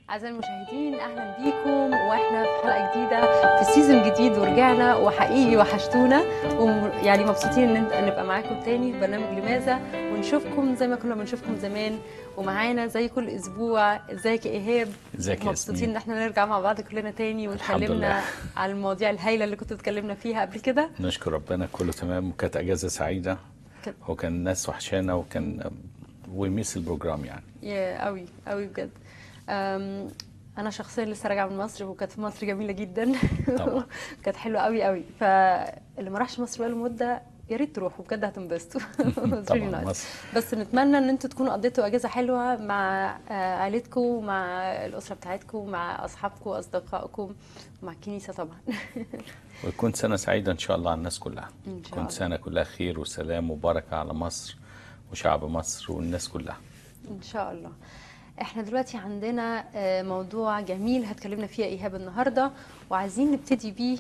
أعزائي المشاهدين أهلا بيكم وإحنا في حلقة جديدة في سيزون جديد ورجعنا وحقيقي وحشتونا ويعني مبسوطين إن نبقى معاكم تاني في برنامج لماذا ونشوفكم زي ما كنا بنشوفكم زمان ومعانا زي كل أسبوع ازيك يا إيهاب ازيك يا مبسوطين ياسمين إن إحنا نرجع مع بعض كلنا تاني الحمد ونكلمنا لله. على المواضيع الهايلة اللي كنتوا اتكلمنا فيها قبل كده نشكر ربنا كله تمام وكانت اجازه سعيده كان- وكان الناس وحشانا وكان وميس البروجرام يعني يا قوي قوي بجد أم، انا شخصيا لسه راجعه من مصر وكانت في مصر جميله جدا طبعا. كانت حلوه قوي قوي فاللي ما راحش مصر بقاله مده يا ريت تروحوا بجد هتنبسطوا It's really طبعا nice. مصر بس نتمنى ان انتوا تكونوا قضيتوا اجازه حلوه مع آه، عائلتكم مع الاسره بتاعتكم مع اصحابكم واصدقائكم ومع الكنيسه طبعا ويكون سنه سعيده ان شاء الله على الناس كلها إن شاء تكون الله. سنه كلها خير وسلام وبركه على مصر وشعب مصر والناس كلها ان شاء الله احنا دلوقتي عندنا آه، موضوع جميل هتكلمنا فيه ايهاب النهارده وعايزين نبتدي بيه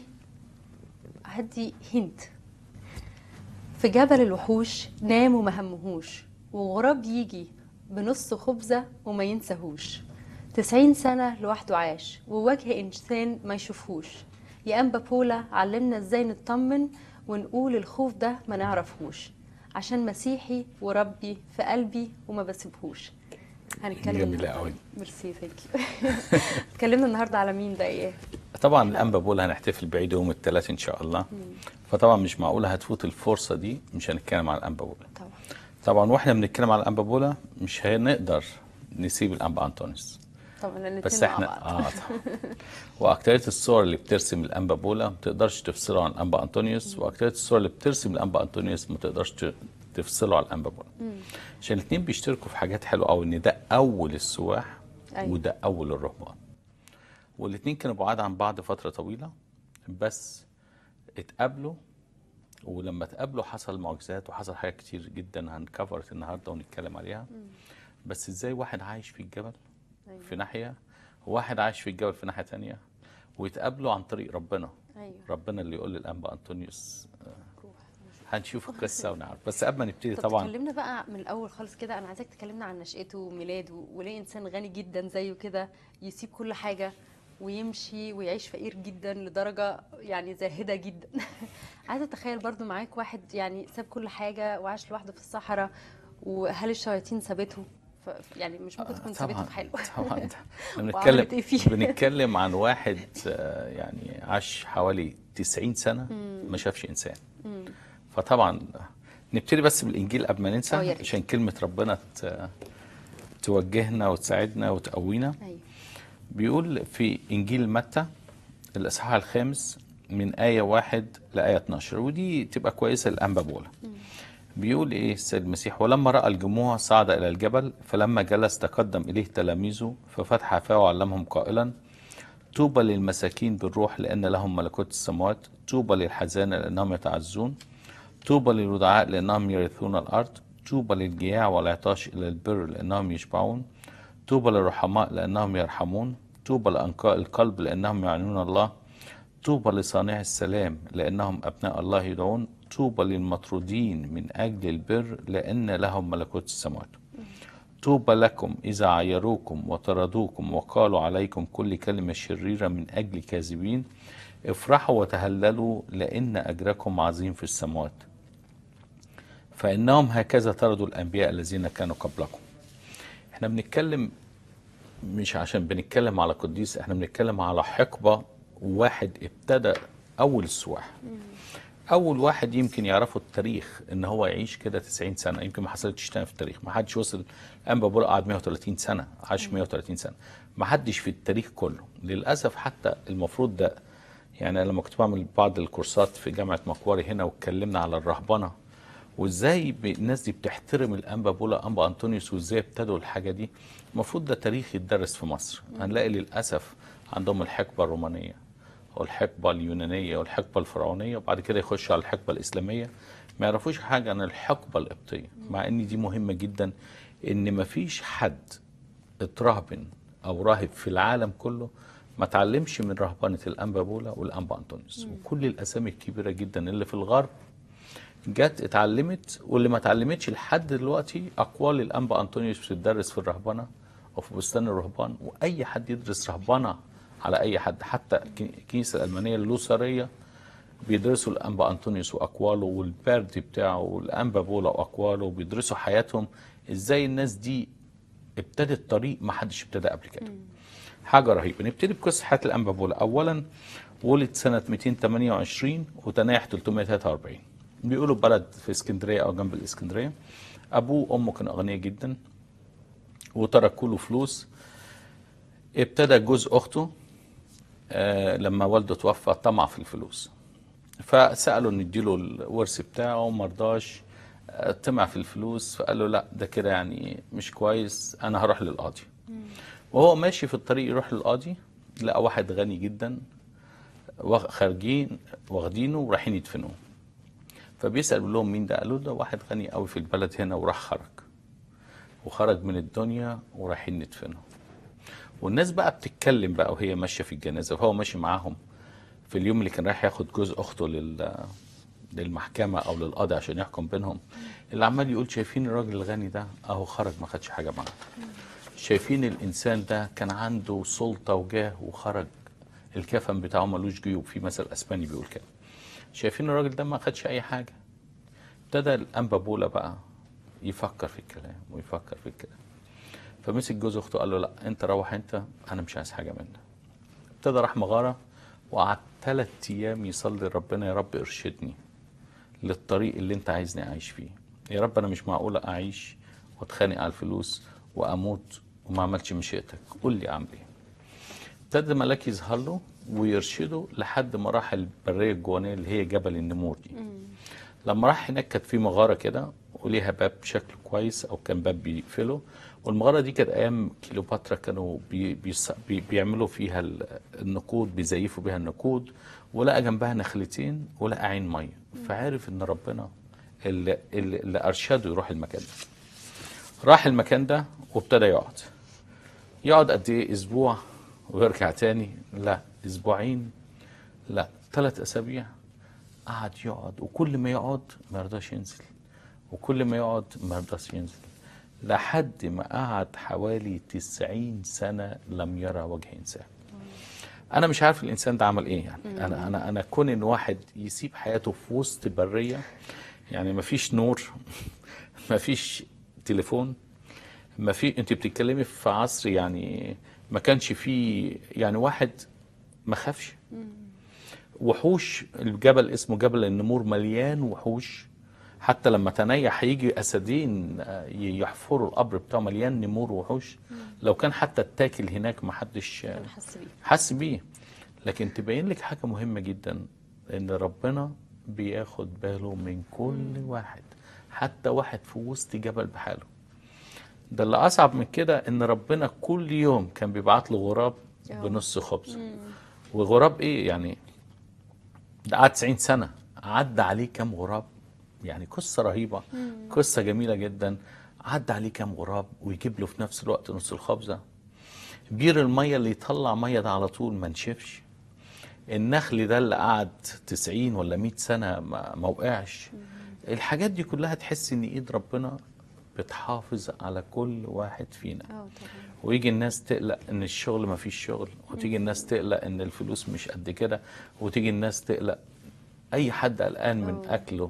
هدي هنت في جبل الوحوش نام وما همهوش وغراب يجي بنص خبزة وما ينساهوش تسعين سنة لوحده عاش ووجه إنسان ما يشوفهوش يا أنبا بولا علمنا إزاي نطمن ونقول الخوف ده ما نعرفهوش عشان مسيحي وربي في قلبي وما بسيبهوش هنتكلم جميلة النهاردة. قوي. ميرسي ثانك يو اتكلمنا النهارده على مين ده ايه طبعا الانبا بقول هنحتفل بعيد يوم الثلاث ان شاء الله فطبعا مش معقوله هتفوت الفرصه دي مش هنتكلم عن الانبا بولا طبعا طبعا واحنا بنتكلم على الانبا بولا مش هنقدر نسيب الانبا انطونيوس طبعا الاتنين بس مع احنا بعض. اه طبعا واكترية الصور اللي بترسم الانبا بولا ما تقدرش تفصله عن الانبا انطونيوس واكترية الصور اللي بترسم الانبا انطونيوس ما تقدرش ت- تفصله عن الانبا بولا عشان الاثنين بيشتركوا في حاجات حلوه قوي ان ده اول السواح أيوة. وده اول الرهبان والاثنين كانوا بعاد عن بعض فتره طويله بس اتقابلوا ولما اتقابلوا حصل معجزات وحصل حاجات كتير جدا هنكفرت النهارده ونتكلم عليها بس ازاي واحد عايش في الجبل أيوة. في ناحيه وواحد عايش في الجبل في ناحيه تانية ويتقابلوا عن طريق ربنا ايوه ربنا اللي يقول للانبا انطونيوس آه، روح. هنشوف القصه ونعرف بس قبل ما نبتدي طب طبعا تكلمنا بقى من الاول خالص كده انا عايزاك تكلمنا عن نشأته وميلاده وليه انسان غني جدا زيه كده يسيب كل حاجه ويمشي ويعيش فقير جدا لدرجه يعني زاهده جدا عايزه اتخيل برضو معاك واحد يعني ساب كل حاجه وعاش لوحده في الصحراء وهل الشياطين سابته ف- يعني مش ممكن تكون سابته طبعا في حلو طبعا ده احنا وعملت بنتكلم إيه فيه؟ بنتكلم عن واحد آه، يعني عاش حوالي 90 سنه ما شافش انسان مم. فطبعا نبتدي بس بالانجيل قبل ما ننسى آه، يا ريت. عشان كلمه ربنا ت- توجهنا وتساعدنا وتقوينا ايوه بيقول في انجيل متى الاصحاح الخامس من ايه واحد لايه 12 ودي تبقى كويسه للانبا بولا بيقول ايه السيد المسيح ولما راى الجموع صعد الى الجبل فلما جلس تقدم اليه تلاميذه ففتح فاه وعلمهم قائلا طوبى للمساكين بالروح لان لهم ملكوت السماوات طوبى للحزانه لانهم يتعزون طوبى للودعاء لانهم يرثون الارض طوبى للجياع والعطاش الى البر لانهم يشبعون طوبى للرحماء لانهم يرحمون طوبى لانقاء القلب لانهم يعنون الله طوبى لصانع السلام لانهم ابناء الله يدعون طوبى للمطرودين من اجل البر لان لهم ملكوت السماوات طوبى لكم إذا عيروكم وطردوكم وقالوا عليكم كل كلمة شريرة من أجل كاذبين افرحوا وتهللوا لأن أجركم عظيم في السماوات فإنهم هكذا طردوا الأنبياء الذين كانوا قبلكم احنا بنتكلم مش عشان بنتكلم على قديس احنا بنتكلم على حقبة واحد ابتدى أول السواح اول واحد يمكن يعرفه التاريخ ان هو يعيش كده 90 سنه يمكن ما حصلتش تاني في التاريخ ما حدش وصل انبا بولا قعد 130 سنه عاش 130 سنه ما حدش في التاريخ كله للاسف حتى المفروض ده يعني أنا لما كنت بعمل بعض الكورسات في جامعه مقوري هنا واتكلمنا على الرهبنه وازاي ب- الناس دي بتحترم الانبا بولا انبا انطونيوس وازاي ابتدوا الحاجه دي المفروض ده تاريخ يتدرس في مصر هنلاقي للاسف عندهم الحقبه الرومانيه والحقبه اليونانيه والحقبه الفرعونيه وبعد كده يخشوا على الحقبه الاسلاميه ما يعرفوش حاجه عن الحقبه القبطيه مع ان دي مهمه جدا ان ما فيش حد اترهبن او راهب في العالم كله ما تعلمش من رهبنه الانبا بولا والانبا انطونيوس وكل الاسامي الكبيره جدا اللي في الغرب جت اتعلمت واللي ما اتعلمتش لحد دلوقتي اقوال الانبا انطونيوس بتدرس في الرهبنه وفي بستان الرهبان واي حد يدرس رهبنه على اي حد حتى كي- الكنيسه الالمانيه اللوثريه بيدرسوا الانبا انطونيوس واقواله والبرد بتاعه والانبا بولا واقواله وبيدرسوا حياتهم ازاي الناس دي ابتدت طريق ما حدش ابتدى قبل كده حاجه رهيبه نبتدي بقصه حياه الانبا بولا اولا ولد سنه 228 وتنايح 343 بيقولوا بلد في اسكندريه او جنب الاسكندريه ابوه وامه كانوا اغنياء جدا وتركوا له فلوس ابتدى جوز اخته آه، لما والده توفى طمع في الفلوس فسالوا ان يديله الورث بتاعه وما رضاش آه، طمع في الفلوس فقال له لا ده كده يعني مش كويس انا هروح للقاضي وهو ماشي في الطريق يروح للقاضي لقى واحد غني جدا واخ- خارجين واخدينه ورايحين يدفنوه فبيسأل بيقول لهم مين ده قالوا ده واحد غني قوي في البلد هنا وراح خرج وخرج من الدنيا ورايحين ندفنه والناس بقى بتتكلم بقى وهي ماشيه في الجنازه فهو ماشي معاهم في اليوم اللي كان رايح ياخد جوز اخته لل للمحكمه او للقاضي عشان يحكم بينهم اللي عمال يقول شايفين الراجل الغني ده اهو خرج ما خدش حاجه معاه شايفين الانسان ده كان عنده سلطه وجاه وخرج الكفن بتاعه ملوش جيوب في مثل اسباني بيقول كده شايفين الراجل ده ما خدش اي حاجه ابتدى الانبا بولا بقى يفكر في الكلام ويفكر في الكلام فمسك جوز اخته قال له لا انت روح انت انا مش عايز حاجه منك ابتدى راح مغاره وقعد ثلاث ايام يصلي ربنا يا رب ارشدني للطريق اللي انت عايزني اعيش فيه يا رب انا مش معقوله اعيش واتخانق على الفلوس واموت وما عملتش مشيئتك قول لي اعمل ايه ابتدى الملاك يظهر له ويرشده لحد ما راح البريه الجوانيه اللي هي جبل النمور دي لما راح هناك كانت في مغاره كده وليها باب شكله كويس او كان باب بيقفله والمغاره دي كانت ايام كيلوباترا كانوا بي بيص- بي بيعملوا فيها ال- النقود بيزيفوا بيها النقود ولقى جنبها نخلتين ولقى عين ميه فعرف ان ربنا اللي, اللي اللي ارشده يروح المكان ده راح المكان ده وابتدى يقعد يقعد قد ايه اسبوع ويرجع تاني لا اسبوعين لا ثلاث اسابيع قعد يقعد وكل ما يقعد ما يرضاش ينزل وكل ما يقعد ما يرضاش ينزل لحد ما قعد حوالي 90 سنة لم يرى وجه إنسان أنا مش عارف الإنسان ده عمل إيه يعني أنا أنا أنا كون إن واحد يسيب حياته في وسط برية يعني ما فيش نور ما فيش تليفون ما في أنت بتتكلمي في عصر يعني ما كانش فيه يعني واحد ما خافش وحوش الجبل اسمه جبل النمور مليان وحوش حتى لما تنيح هيجي اسدين آه، يحفروا القبر بتاعه مليان نمور وحوش لو كان حتى اتاكل هناك ما حدش آه، انا حاسه بيه حس بيه لكن تبين لك حاجه مهمه جدا ان ربنا بياخد باله من كل واحد حتى واحد في وسط جبل بحاله ده اللي اصعب من كده ان ربنا كل يوم كان بيبعت له غراب آه. بنص خبز وغراب ايه يعني ده قعد 90 سنه عدى عليه كام غراب يعني قصه رهيبه قصه جميله جدا عدى عليه كام غراب ويجيب له في نفس الوقت نص الخبزه بير الميه اللي يطلع ميه ده على طول ما نشفش النخل ده اللي قعد 90 ولا 100 سنه ما, ما وقعش الحاجات دي كلها تحس ان ايد ربنا بتحافظ على كل واحد فينا اه طبعا ويجي الناس تقلق ان الشغل ما فيش شغل وتيجي الناس تقلق ان الفلوس مش قد كده وتيجي الناس تقلق اي حد قلقان من أوه. اكله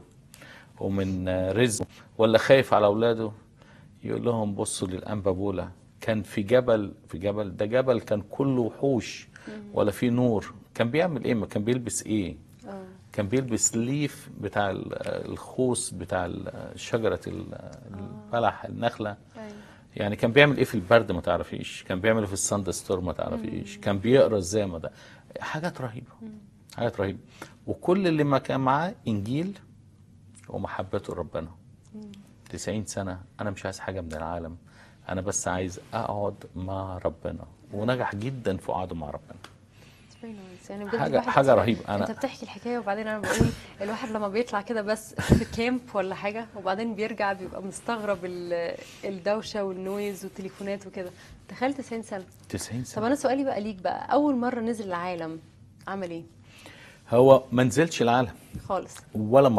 ومن آه، رزقه ولا خايف على اولاده يقول لهم بصوا للانبا بولا كان في جبل في جبل ده جبل كان كله وحوش ولا في نور كان بيعمل ايه ما كان بيلبس ايه اه كان بيلبس ليف بتاع ال- الخوص بتاع ال- شجرة ال- البلح النخلة ايوه يعني كان بيعمل ايه في البرد ما تعرفيش كان بيعمل ايه في الساند ستورم ما تعرفيش كان بيقرا ازاي ما ده حاجات رهيبه حاجات رهيبه وكل اللي ما كان معاه انجيل ومحبته لربنا 90 سنه انا مش عايز حاجه من العالم انا بس عايز اقعد مع ربنا ونجح جدا في قعده مع ربنا It's very nice. يعني بجد حاجة- الواحد- حاجة رهيبة. أنا- انت بتحكي الحكايه وبعدين انا بقول الواحد لما بيطلع كده بس في كامب ولا حاجه وبعدين بيرجع بيبقى مستغرب ال- الدوشه والنويز والتليفونات وكده تخيل 90 سنه 90 طب سنه انا سؤالي بقى ليك بقى اول مره نزل العالم عمل ايه هو ما نزلش العالم خالص ولا مره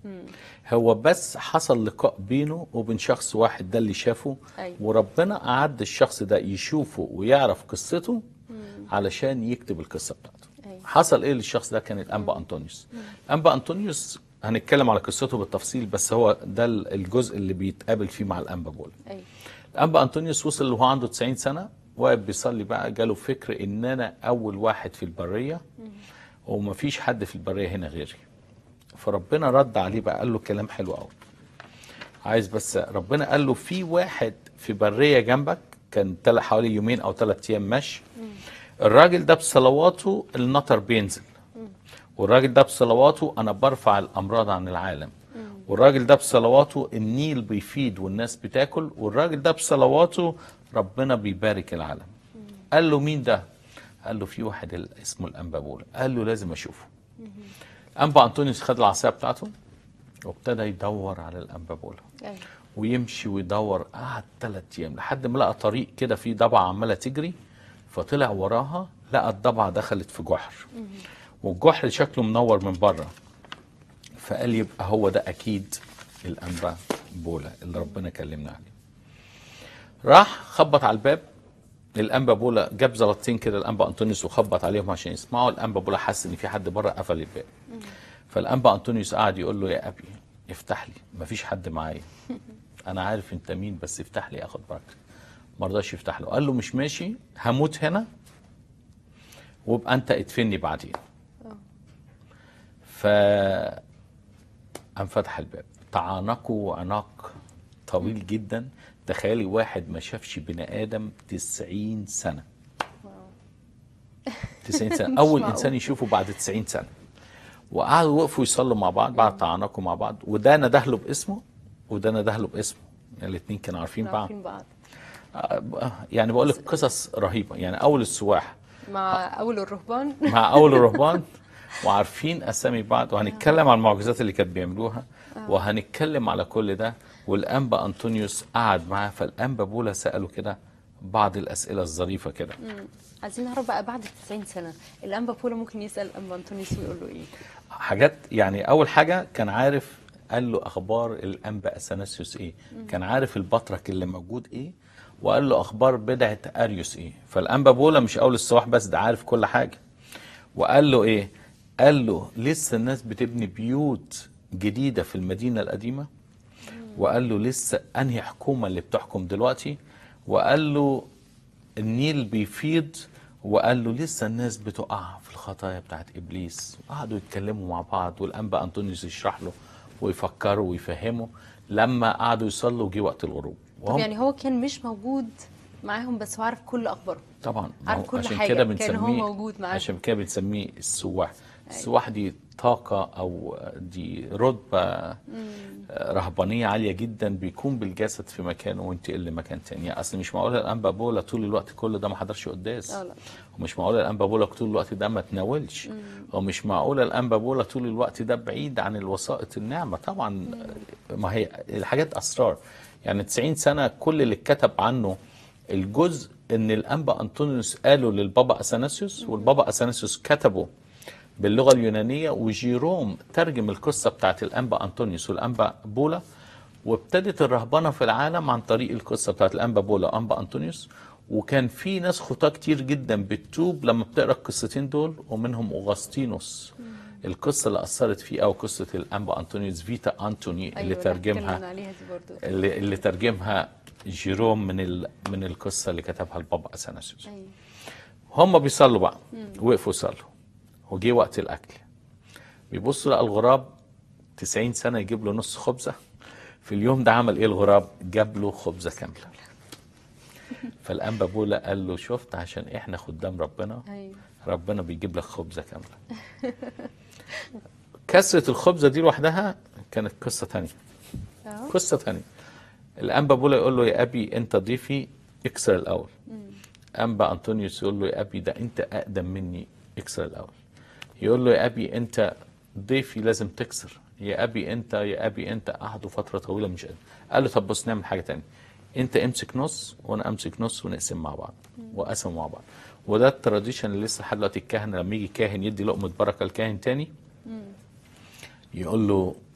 هو بس حصل لقاء بينه وبين شخص واحد ده اللي شافه أيوة. وربنا أعد الشخص ده يشوفه ويعرف قصته علشان يكتب القصة بتاعته أيوة. حصل ايه للشخص ده كان الانبا انطونيوس انبا انطونيوس هنتكلم على قصته بالتفصيل بس هو ده الجزء اللي بيتقابل فيه مع الانبا بولا ايوه الانبا انطونيوس وصل وهو عنده 90 سنه واقف بيصلي بقى جاله فكر ان انا اول واحد في البريه ومفيش حد في البريه هنا غيري فربنا رد عليه بقى قال له كلام حلو قوي عايز بس ربنا قال له في واحد في بريه جنبك كان تل- حوالي يومين او ثلاث ايام مشي الراجل ده بصلواته النطر بينزل والراجل ده بصلواته انا برفع الامراض عن العالم والراجل ده بصلواته النيل بيفيد والناس بتاكل والراجل ده بصلواته ربنا بيبارك العالم قال له مين ده قال له في واحد ال- اسمه الانبا بولا قال له لازم اشوفه انبا انطونيوس خد العصايه بتاعته وابتدى يدور على الانبا بولا ايوه ويمشي ويدور قعد ثلاث ايام لحد ما لقى طريق كده فيه ضبعه عماله تجري فطلع وراها لقى الضبعه دخلت في جحر والجحر شكله منور من بره فقال يبقى هو ده اكيد الانبا بولا اللي ربنا كلمنا عليه راح خبط على الباب الانبا بولا جاب زلطتين كده الانبا انطونيوس وخبط عليهم عشان يسمعوا الانبا بولا حس ان في حد بره قفل الباب فالانبا انطونيوس قعد يقول له يا ابي افتح لي مفيش حد معايا انا عارف انت مين بس افتح لي اخد بركتك ما رضاش يفتح له قال له مش ماشي هموت هنا وابقى انت ادفني بعدين ف قام فتح الباب تعانقوا عناق طويل جدا تخيلي واحد ما شافش بني ادم 90 سنه 90 سنه مش اول معقول. انسان يشوفه بعد 90 سنه وقعدوا وقفوا يصلوا مع بعض بعد تعانقوا مع بعض وده نده له باسمه وده نده له باسمه يعني الاثنين كانوا عارفين بعض عارفين بعض آه، يعني بقول لك قصص رهيبه يعني اول السواح مع اول الرهبان مع اول الرهبان وعارفين اسامي بعض وهنتكلم عن المعجزات اللي كانت بيعملوها وهنتكلم على كل ده والانبا انطونيوس قعد معاه فالانبا بولا ساله كده بعض الاسئله الظريفه كده عايزين نعرف بقى بعد 90 سنه الانبا بولا ممكن يسال الانبا انطونيوس ويقول له ايه حاجات يعني اول حاجه كان عارف قال له اخبار الانبا اثناسيوس ايه كان عارف البطرك اللي موجود ايه وقال له اخبار بدعه اريوس ايه فالانبا بولا مش اول الصباح بس ده عارف كل حاجه وقال له ايه قال له لسه الناس بتبني بيوت جديده في المدينه القديمه وقال له لسه انهي حكومه اللي بتحكم دلوقتي وقال له النيل بيفيض وقال له لسه الناس بتقع في الخطايا بتاعت ابليس وقعدوا يتكلموا مع بعض والانبا انطونيوس يشرح له ويفكروا ويفهموا لما قعدوا يصلوا جه وقت الغروب طب وهم يعني هو كان مش موجود معاهم بس هو عارف كل اخبارهم طبعا ما عارف هو كل عشان حاجة، كده كان هو بنسميه موجود معاهم. عشان كده بنسميه السواح السواح دي طاقة أو دي رتبة رهبانية عالية جدا بيكون بالجسد في مكانه وينتقل لمكان تاني يعني أصل مش معقول الأنبا بولا طول الوقت كل ده ما حضرش قداس اه لا ومش معقول الأنبا بولا طول الوقت ده ما تناولش ومش معقول الأنبا بولا طول الوقت ده بعيد عن الوسائط النعمة طبعا ما هي الحاجات أسرار يعني 90 سنة كل اللي اتكتب عنه الجزء ان الانبا انطونيوس قاله للبابا اثناسيوس والبابا اثناسيوس كتبه باللغه اليونانيه وجيروم ترجم القصه بتاعت الانبا انطونيوس والانبا بولا وابتدت الرهبنه في العالم عن طريق القصه بتاعت الانبا بولا وانبا انطونيوس وكان في ناس خطاه كتير جدا بتتوب لما بتقرا القصتين دول ومنهم اوغسطينوس القصه اللي اثرت فيه او قصه الانبا انطونيوس فيتا انتوني اللي ايوه ترجمها اتكلمنا عليها دي برضو اللي, اللي ترجمها جيروم من ال... من القصه اللي كتبها البابا اثناسيوس ايوه هم بيصلوا بقى وقفوا يصلوا وجي وقت الاكل بيبصوا لقى الغراب 90 سنه يجيب له نص خبزه في اليوم ده عمل ايه الغراب جاب له خبزه كامله فالانبا بولا قال له شفت عشان احنا خدام ربنا ايوه ربنا بيجيب لك خبزه كامله كسرة الخبزه دي لوحدها كانت قصه تانية اه قصه تانية الانبا بولا يقول له يا ابي انت ضيفي اكسر الاول انبا انطونيوس يقول له يا ابي ده انت اقدم مني اكسر الاول يقول له يا ابي انت ضيفي لازم تكسر يا ابي انت يا ابي انت قعدوا فتره طويله مش قادر قال له طب بص نعمل حاجه تانية انت امسك نص وانا امسك نص ونقسم مع بعض وقسموا مع بعض وده التراديشن اللي لسه لحد دلوقتي الكاهن لما يجي كاهن يدي لقمه بركه لكاهن تاني يقول له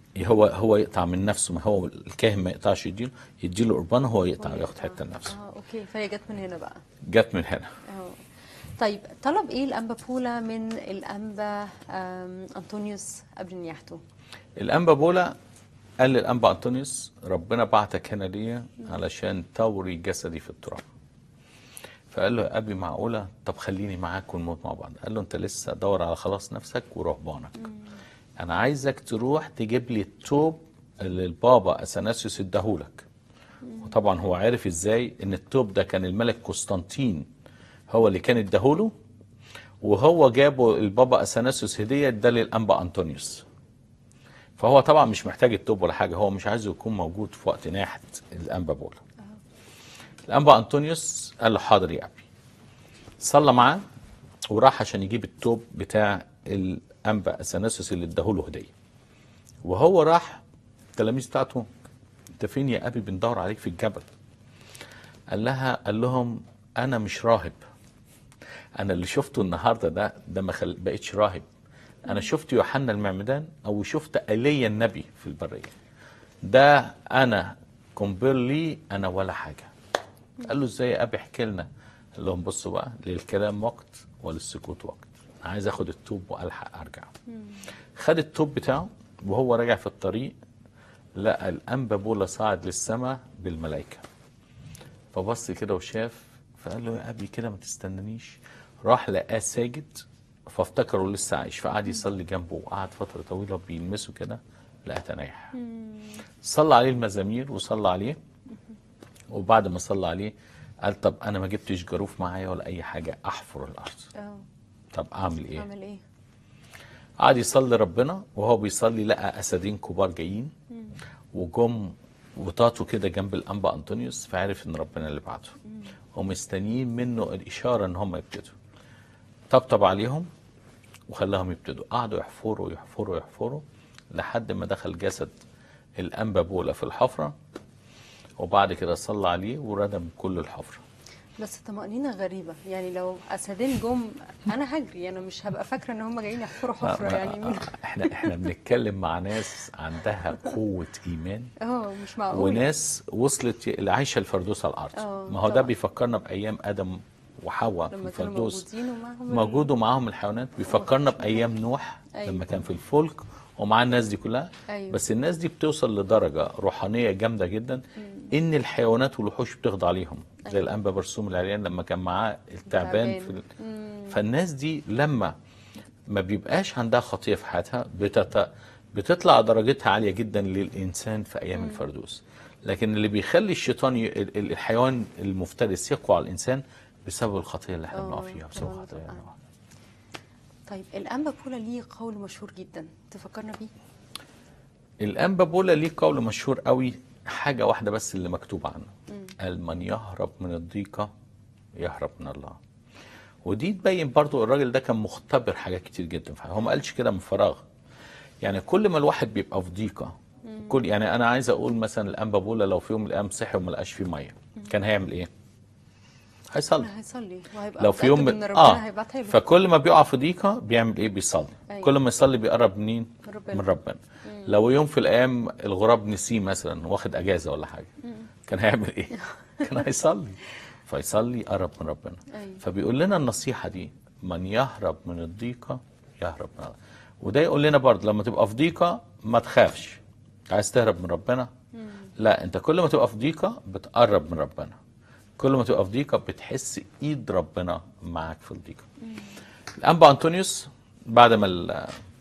هو هو يقطع من نفسه ما هو الكاهن ما يقطعش يديله يديله قربان هو يقطع وياخد حته لنفسه اه اوكي فهي جت من هنا بقى جت من هنا اه طيب طلب ايه الانبا بولا من الانبا آم، انطونيوس قبل نياحته الانبا بولا قال للانبا انطونيوس ربنا بعتك هنا ليا علشان توري جسدي في التراب فقال له يا ابي معقوله طب خليني معاك ونموت مع بعض قال له انت لسه دور على خلاص نفسك ورهبانك انا عايزك تروح تجيب لي التوب اللي البابا اثناسيوس اداهولك وطبعا هو عارف ازاي ان التوب ده كان الملك قسطنطين هو اللي كان اداهوله وهو جابه البابا اثناسيوس هديه اداه للانبا انطونيوس فهو طبعا مش محتاج التوب ولا حاجه هو مش عايزه يكون موجود في وقت ناحيه الانبا بولا الانبا انطونيوس قال له حاضر يا ابي صلى معاه وراح عشان يجيب التوب بتاع الانبا اثناسيوس اللي اداهوله هديه وهو راح التلاميذ بتاعته انت فين يا ابي بندور عليك في الجبل قال لها قال لهم انا مش راهب انا اللي شفته النهارده ده ده ما خل... بقتش راهب انا شفت يوحنا المعمدان او شفت ايليا النبي في البريه ده انا كومبير لي انا ولا حاجه قال له ازاي يا ابي احكي لنا قال لهم بصوا بقى للكلام وقت وللسكوت وقت عايز اخد التوب والحق ارجع خد التوب بتاعه وهو راجع في الطريق لقى الانبا بولا صاعد للسماء بالملائكه فبص كده وشاف فقال له يا ابي كده ما تستنانيش راح لقاه ساجد فافتكره لسه عايش فقعد يصلي جنبه وقعد فتره طويله بيلمسه كده لقاه تنايح صلى عليه المزامير وصلى عليه وبعد ما صلى عليه قال طب انا ما جبتش جاروف معايا ولا اي حاجه احفر الارض اه طب اعمل ايه اعمل ايه قعد يصلي ربنا وهو بيصلي لقى اسدين كبار جايين وجم وطاطوا كده جنب الانبا انطونيوس فعرف ان ربنا اللي بعته ومستنيين منه الاشاره ان هم يبتدوا طبطب عليهم وخلاهم يبتدوا قعدوا يحفروا يحفروا يحفروا لحد ما دخل جسد الانبا بولا في الحفره وبعد كده صلى عليه وردم كل الحفره بس طمأنينة غريبة يعني لو أسدين جم أنا هجري أنا مش هبقى فاكرة إن هم جايين يحفروا حفرة يعني مين احنا احنا بنتكلم مع ناس عندها قوه ايمان اه مش معقول وناس وصلت اللي عايشه الفردوس على الارض آه، ما هو ده طبعا. بيفكرنا بايام ادم وحواء في لما كانوا الفردوس موجودين ومعهم موجود ومعاهم الحيوانات بيفكرنا بايام نوح أيوة. لما كان في الفلك ومع الناس دي كلها أيوة. بس الناس دي بتوصل لدرجه روحانيه جامده جدا ان الحيوانات والوحوش بتخضع ليهم زي أيوة. الانبا برسوم العريان لما كان معاه التعبان في تعبان. ال... فالناس دي لما ما بيبقاش عندها خطيه في حياتها بتت... بتطلع درجتها عاليه جدا للانسان في ايام الفردوس لكن اللي بيخلي الشيطان ي... ال- ال- الحيوان المفترس يقوى على الانسان بسبب الخطيه اللي احنا آه، بنقع فيها بسبب طبعاً، الخطيه اللي طبعاً. بنقع فيها. طيب الأنبا بولا ليه قول مشهور جدا تفكرنا بيه الانبا بولا ليه قول مشهور قوي حاجه واحده بس اللي مكتوب عنه قال من يهرب من الضيقه يهرب من الله ودي تبين برضو الراجل ده كان مختبر حاجات كتير جدا هو ما قالش كده من فراغ يعني كل ما الواحد بيبقى في ضيقه كل يعني انا عايز اقول مثلا الانبا بولا لو في يوم من الايام صحي وما لقاش فيه ميه كان هيعمل ايه؟ هيصلي هيصلي وهيبقى لو في يوم متأكد من إن ربنا اه هيبعتها له فكل ما بيقع في ضيقه بيعمل ايه بيصلي أيوة. كل ما يصلي بيقرب منين من ربنا. من ربنا لو يوم في الايام الغراب نسيه مثلا واخد اجازه ولا حاجه كان هيعمل ايه كان هيصلي فيصلي يقرب من ربنا أيوة. فبيقول لنا النصيحه دي من يهرب من الضيقه يهرب من الله وده يقول لنا برضه لما تبقى في ضيقه ما تخافش عايز تهرب من ربنا لا انت كل ما تبقى في ضيقه بتقرب من ربنا كل ما تبقى في ضيقه بتحس ايد ربنا معاك في الضيقه الانبا انطونيوس بعد ما ال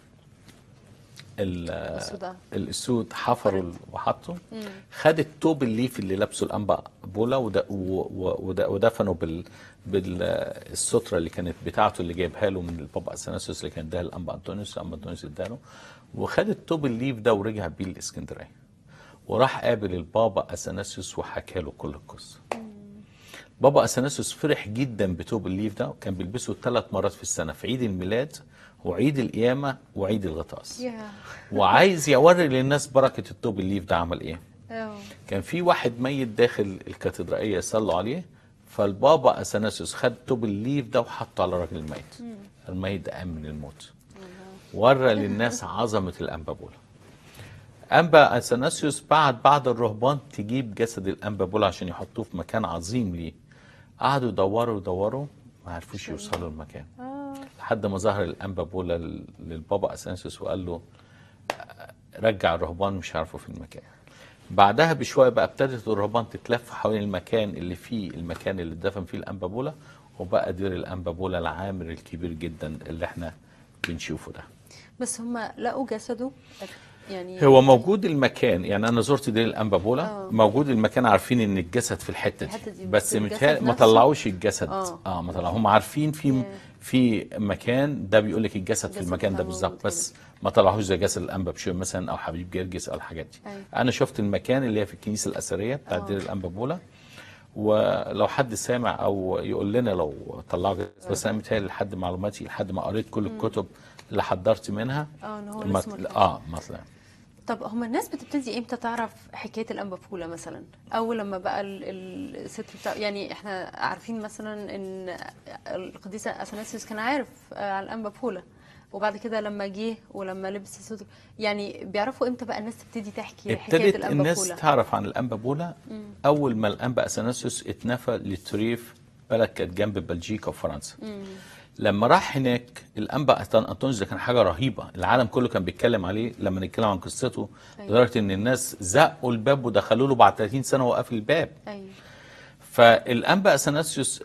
ال السوداء. الاسود حفروا ال- وحطوا خد التوب الليف اللي لابسه الانبا بولا ود- و- و- ود- ودفنه بال بالستره اللي كانت بتاعته اللي جايبها له من البابا اثناسيوس اللي كان اداها الانبا انطونيوس الانبا انطونيوس اداله وخد التوب الليف ده ورجع بيه الاسكندريه وراح قابل البابا اثناسيوس وحكى له كل القصه بابا اثناسيوس فرح جدا بتوب الليف ده وكان بيلبسه ثلاث مرات في السنه في عيد الميلاد وعيد القيامه وعيد الغطاس يا وعايز يوري للناس بركه التوب الليف ده عمل ايه اه كان في واحد ميت داخل الكاتدرائيه يصلوا عليه فالبابا اثناسيوس خد توب الليف ده وحطه على الراجل الميت الميت ده قام من الموت ورى للناس عظمه الانبابوله انبا اثناسيوس بعت بعض الرهبان تجيب جسد الانبا بولا عشان يحطوه في مكان عظيم ليه قعدوا يدوروا يدوروا ما عرفوش يوصلوا المكان اه لحد ما ظهر الانبا بولا لل- للبابا اثناسيوس وقال له آه، رجع الرهبان مش عارفوا في المكان بعدها بشويه بقى ابتدت الرهبان تتلف حوالين المكان اللي فيه المكان اللي اتدفن فيه الانبا بولا وبقى دير الانبا بولا العامر الكبير جدا اللي احنا بنشوفه ده بس هم لقوا جسده يعني هو موجود المكان يعني انا زرت دير الانبا بولا آه. موجود المكان عارفين ان الجسد في الحته دي, الحتة دي، بس بس الجسد متهيأ- ما نفسه؟ طلعوش الجسد آه. اه ما طلعوا هم عارفين في Yeah. في مكان ده بيقول لك الجسد في الجسد المكان ده ده بالظبط موجود بس ما طلعوش زي جسد الانبا بشوي مثلا او حبيب جرجس او الحاجات دي أيوة. انا شفت المكان اللي هي في الكنيسه الاثريه بتاعت آه. دير الانبا بولا ولو حد سامع او يقول لنا لو طلعوا جسد بس انا متهيألي لحد معلوماتي لحد ما قريت كل الكتب اللي حضرت منها اه ان هو ما- لسه ما اه مثلا طب هما الناس بتبتدي امتى تعرف حكايه الانبابولا مثلا اول لما بقى ال- ال- الست بتاع يعني احنا عارفين مثلا ان القديسه اثناسيوس كان عارف آه، على الانبابولا وبعد كده لما جه ولما لبس الستر يعني بيعرفوا امتى بقى الناس تبتدي تحكي حكايه ابتدت الناس الانبابولا تعرف عن الانبا بولا اول ما الانبا اثناسيوس اتنفى لتريف بلد كانت جنب بلجيكا وفرنسا لما راح هناك الانبا أثن- انطونيوس ده كان حاجه رهيبه العالم كله كان بيتكلم عليه لما نتكلم عن قصته أيوة. لدرجه ان الناس زقوا الباب ودخلوا له بعد 30 سنه وقف الباب ايوه فالانبا اثناسيوس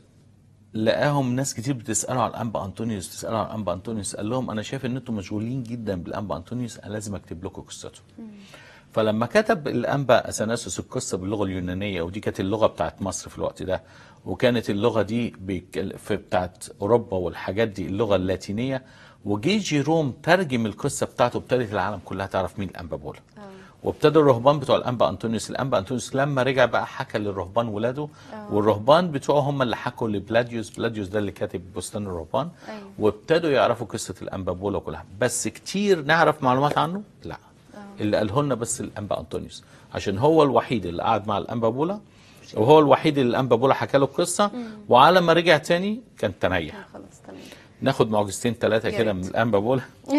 لقاهم ناس كتير بتساله على الانبا انطونيوس تساله على الانبا انطونيوس قال لهم انا شايف ان انتم مشغولين جدا بالانبا انطونيوس انا لازم اكتب لكم قصته فلما كتب الانبا اثناسيوس القصه باللغه اليونانيه ودي كانت اللغه بتاعت مصر في الوقت ده وكانت اللغه دي بيك- في بتاعت اوروبا والحاجات دي اللغه اللاتينيه وجي جيروم ترجم القصه بتاعته ابتدت العالم كلها تعرف مين الانبا بولا وابتدوا الرهبان بتوع الانبا انطونيوس الانبا انطونيوس لما رجع بقى حكى للرهبان ولاده والرهبان بتوعه هم اللي حكوا لبلاديوس بلاديوس ده اللي كاتب بستان الرهبان أيوة. وابتدوا يعرفوا قصه الانبا بولا كلها بس كتير نعرف معلومات عنه لا اللي قاله لنا بس الانبا انطونيوس عشان هو الوحيد اللي قعد مع الانبا بولا وهو الوحيد اللي الانبا بولا حكى له القصه وعلى ما رجع تاني كان تنيح آه، خلاص تمام ناخد معجزتين ثلاثة يا كده ريت. من الأنبا بولا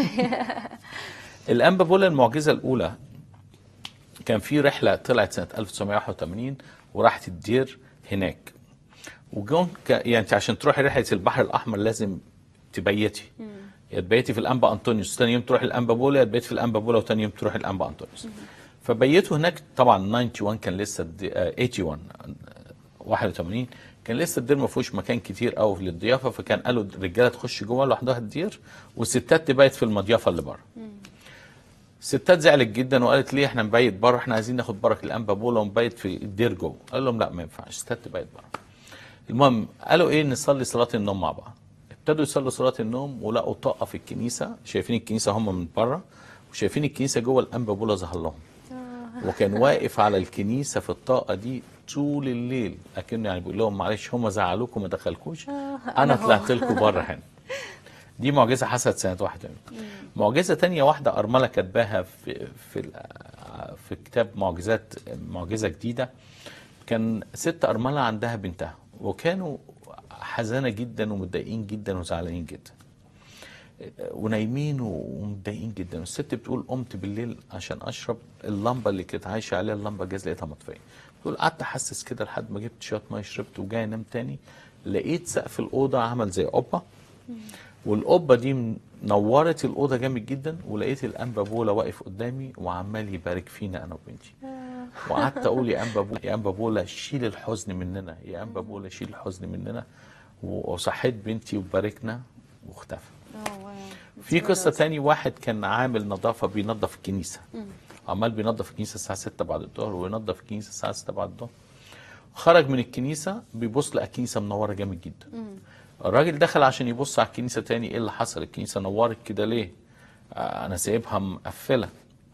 الأنبا بولا المعجزة الأولى كان في رحلة طلعت سنة 1981 وراحت الدير هناك وجون ك... يعني انت عشان تروحي رحلة البحر الأحمر لازم تبيتي يا تبيتي في الأنبا أنطونيوس تاني يوم تروحي الأنبا بولا يا تبيتي في الأنبا بولا وتاني يوم تروحي الأنبا أنطونيوس فبيتوا هناك طبعا 91 كان لسه الدي... آه، 81 آه، 81 كان لسه الدير ما فيهوش مكان كتير قوي للضيافه فكان قالوا الرجاله تخش جوه لوحدها الدير والستات تبيت في المضيافه اللي بره الستات زعلت جدا وقالت ليه احنا نبيت بره احنا عايزين ناخد بركه الانبا بولا ونبيت في الدير جوه قال لهم لا ما ينفعش الستات تبيت بره المهم قالوا ايه نصلي صلاه النوم مع بعض ابتدوا يصلوا صلاه النوم ولقوا طاقه في الكنيسه شايفين الكنيسه هم من بره وشايفين الكنيسه جوه الانبا بولا ظهر لهم وكان واقف على الكنيسه في الطاقه دي طول الليل اكنه يعني بيقول لهم معلش هم زعلوكم ما دخلكوش أنا انا هو. طلعت لكم بره هنا دي معجزه حصلت سنه 81 معجزه تانية واحده ارمله كاتباها في في ال- في كتاب معجزات معجزه جديده كان ست ارمله عندها بنتها وكانوا حزانه جدا ومتضايقين جدا وزعلانين جدا ونايمين ومتضايقين جدا والست بتقول قمت بالليل عشان اشرب اللمبه اللي كانت عايشه عليها اللمبه جاز لقيتها مطفيه بتقول قعدت احسس كده لحد ما جبت شويه ميه شربت وجاي انام تاني لقيت سقف الاوضه عمل زي قبه والقبه دي نورت الاوضه جامد جدا ولقيت الانبا بولا واقف قدامي وعمال يبارك فينا انا وبنتي وقعدت اقول يا انبا بولا يا انبا بولا شيل الحزن مننا يا انبا بولا شيل الحزن مننا وصحيت بنتي وباركنا واختفى اه واو في It's قصه very تاني واحد كان عامل نظافه بينظف الكنيسه عمال بينظف الكنيسه الساعه 6 بعد الظهر وينظف الكنيسه الساعه 6 بعد الظهر خرج من الكنيسه بيبص لقى الكنيسه منوره جامد جدا الراجل دخل عشان يبص على الكنيسه تاني ايه اللي حصل الكنيسه نورت كده ليه آه انا سايبها مقفله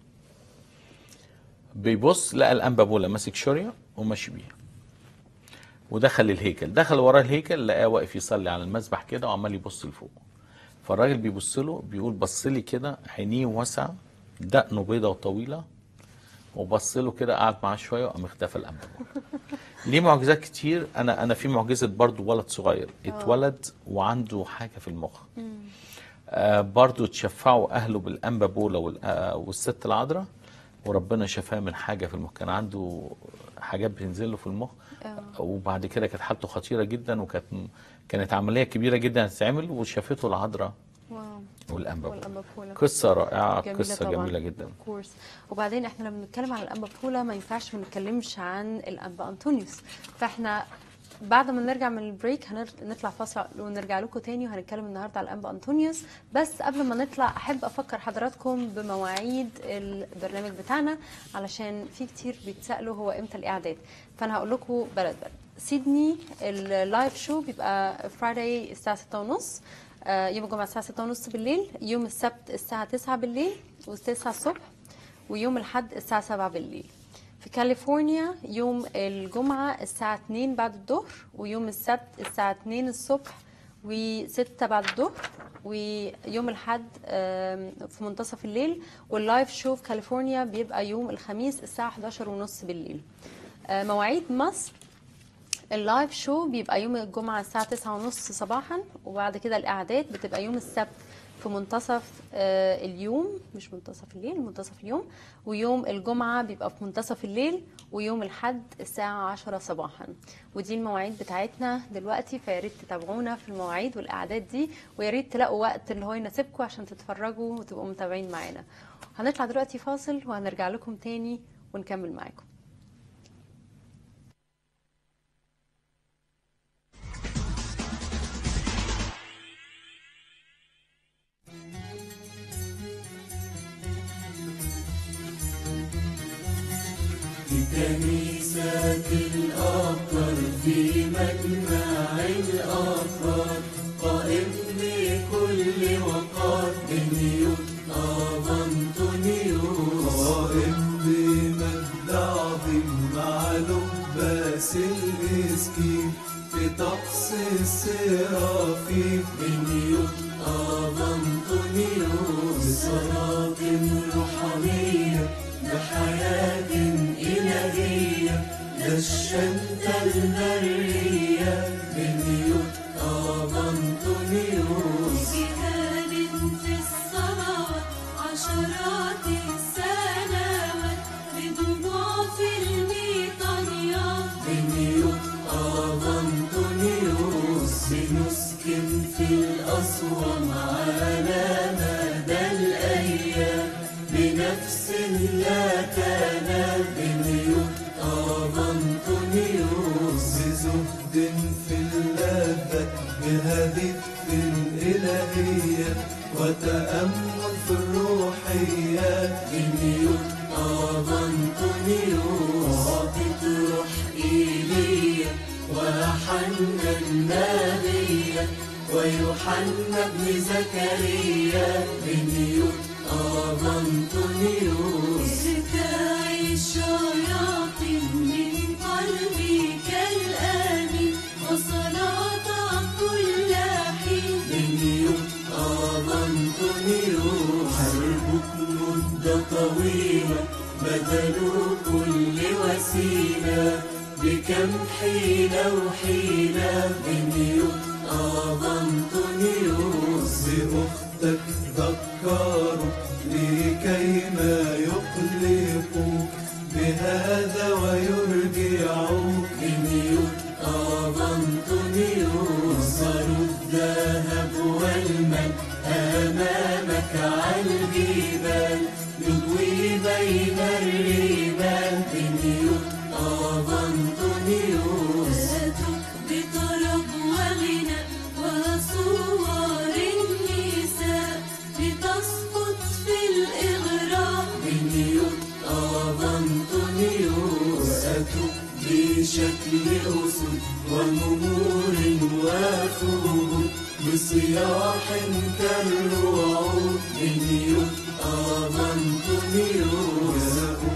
بيبص لقى الانبا بولا ماسك شوريه وماشي بيها ودخل الهيكل دخل وراه الهيكل لقاه واقف يصلي على المسبح كده وعمال يبص لفوق فالراجل بيبص له بيقول بص لي كده عينيه واسعه دقنه بيضه وطويله وبص له كده قعد معاه شويه وقام اختفى الانبا بولا ليه معجزات كتير انا انا في معجزه برضو ولد صغير اتولد وعنده حاجه في المخ آه برضو تشفعوا اهله بالانبا بولا وال- آه، والست العذراء وربنا شفاه من حاجه في المخ كان عنده حاجات بتنزل له في المخ آه. وبعد كده كانت حالته خطيره جدا وكانت كانت عمليه كبيره جدا هتتعمل وشافته العذراء واو والانبا والأنبا بولا. قصه رائعه جميلة قصه طبعاً. جميله جدا كورس وبعدين احنا لما بنتكلم عن الانبا بولا ما ينفعش ما نتكلمش عن الانبا انطونيوس فاحنا بعد ما نرجع من البريك هنطلع فاصل ونرجع لكم تاني وهنتكلم النهارده على الانبا انطونيوس بس قبل ما نطلع احب افكر حضراتكم بمواعيد البرنامج بتاعنا علشان في كتير بيتسالوا هو امتى الاعداد فانا هقول لكم بلد بلد سيدني اللايف شو بيبقى فرايداي الساعه 6:30 آه، يوم الجمعه الساعه 6:30 بالليل يوم السبت الساعه 9 بالليل و9 الصبح ويوم الاحد الساعه 7 بالليل في كاليفورنيا يوم الجمعة الساعة 2 بعد الظهر ويوم السبت الساعة 2 الصبح و6 بعد الظهر ويوم الحد آم، في منتصف الليل واللايف شو في كاليفورنيا بيبقى يوم الخميس الساعة 11 ونص بالليل آه، مواعيد مصر اللايف شو بيبقى يوم الجمعة الساعة 9 ونص صباحا وبعد كده الإعداد بتبقى يوم السبت في منتصف آه، اليوم مش منتصف الليل منتصف اليوم ويوم الجمعة بيبقى في منتصف الليل ويوم الحد الساعة 10 صباحا ودي المواعيد بتاعتنا دلوقتي فيا ريت تتابعونا في المواعيد والأعداد دي ويا ريت تلاقوا وقت اللي هو يناسبكم عشان تتفرجوا وتبقوا متابعين معانا هنطلع دلوقتي فاصل وهنرجع لكم تاني ونكمل معاكم كنيسة الأبطال في مجمع الأفراد قائم بكل وقار بنيوت أب أنطونيوس قائم بمجد عظيم مع لباس المسكين في طقس السرافيم بنيوت أب أنطونيوس بصلاة روحانية بحياة إلهية للشمتة البرية بنيوت أب أنطونيوس جهاد في الصلوات عشرات السنوات بدموع في الميطانيات بنيوت أب أنطونيوس بنسكن في الأصوام على مدى الأيام بنفس لا تنام بنيوت أب أنطونيوس بزهد في اللذة بهدف في الإلهية وتأمل في الروحيات بنيوت أب أنطونيوس عطت روح إيليا وحنا النبي ويوحنا ابن زكريا بنيوت أب أنطونيوس ارتاعي الشياطين من قلبك الآمين وصلاة كل حين بنيوت أب أنطونيوس حربك مدة طويلة بذلوا كل وسيلة بكم حيلة وحيلة بنيوت أب أنطونيوس بأختك ذكروا لكي ما يقلقوا بهذا ويرجعوا بنيوت أب أنطونيوس صاروا الذهب والمال أمامك على الجبال يضوي بين الرمال بنيوت أب أنطونيوس ذاتك بطرب وغنى وصور النساء لتسقط في الإغراء بنيوت أب أنطونيوس أتوا بشكل أسد ونمور وخبود بصياح كالوعود بنيوت أب أنطونيوس جاءوا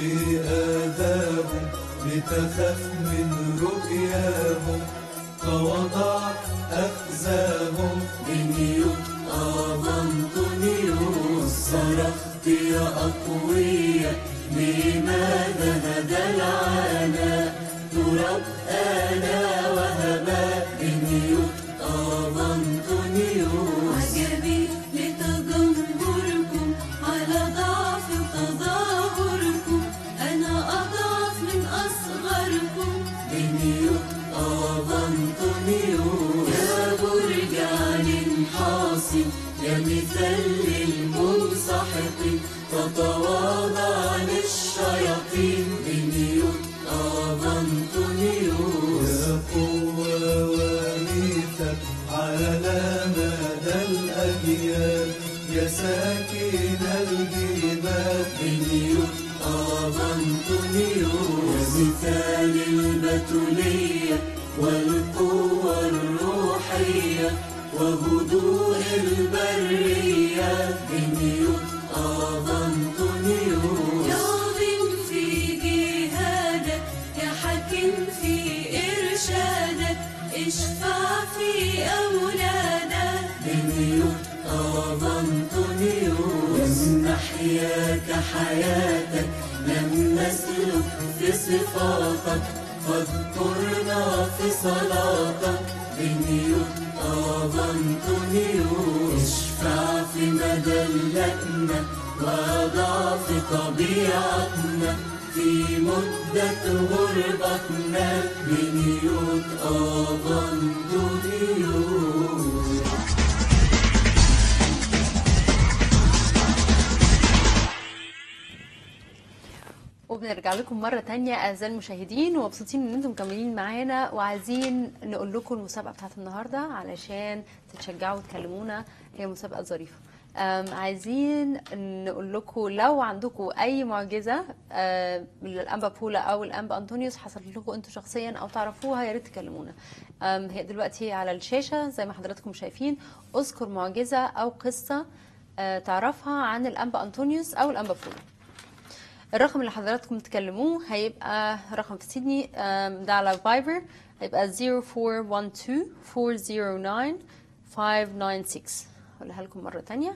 بآدابهم لتخف من رؤياهم فوضع أخزاهم بنيوت أب أنطونيوس صرخت يا أقوياء لماذا هذا العناء تراب أنا وهباء بنيوت أب أنطونيوس عجبي لتجمهركم على ضعف تظاهر عاصم يا مثال للمنسحقين تتواضع للشياطين بنيوت آبا أنطونيوس يا قوة وميثاق على مدى الأجيال يا ساكن الجبال بنيوت آبا أنطونيوس يا مثال البتولية والقوة الروحية وهدوء البرية بنيوت آبا أنطونيوس عظيم في جهادك يا حكيم في إرشادك اشفع في أولادك بنيوت آبا أنطونيوس نحياك حياتك لم نسلك في صفاتك فاذكرنا في صلاتك بنيوت آبا أنطونيوس اشفع في مدلتنا وضعف طبيعتنا في مدة غربتنا بنيوت آبا أنطونيوس وبنرجع لكم مرة تانية أعزائي المشاهدين ومبسوطين إن أنتم مكملين معانا وعايزين نقول لكم المسابقة بتاعت النهاردة علشان تتشجعوا وتكلمونا هي مسابقة ظريفة أم، عايزين نقول لكم لو عندكم أي معجزة أم، للأنبا بولا أو الأنبا أنطونيوس حصلت لكم أنتوا شخصيا أو تعرفوها يا ريت تكلمونا أم، هي دلوقتي على الشاشة زي ما حضراتكم شايفين اذكر معجزة أو قصة أه، تعرفها عن الأنبا أنطونيوس أو الأنبا بولا الرقم اللي حضراتكم تكلموه هيبقى رقم في سيدني آم، ده على فايبر هيبقى 0412 409 596 هقولها لكم مرة تانية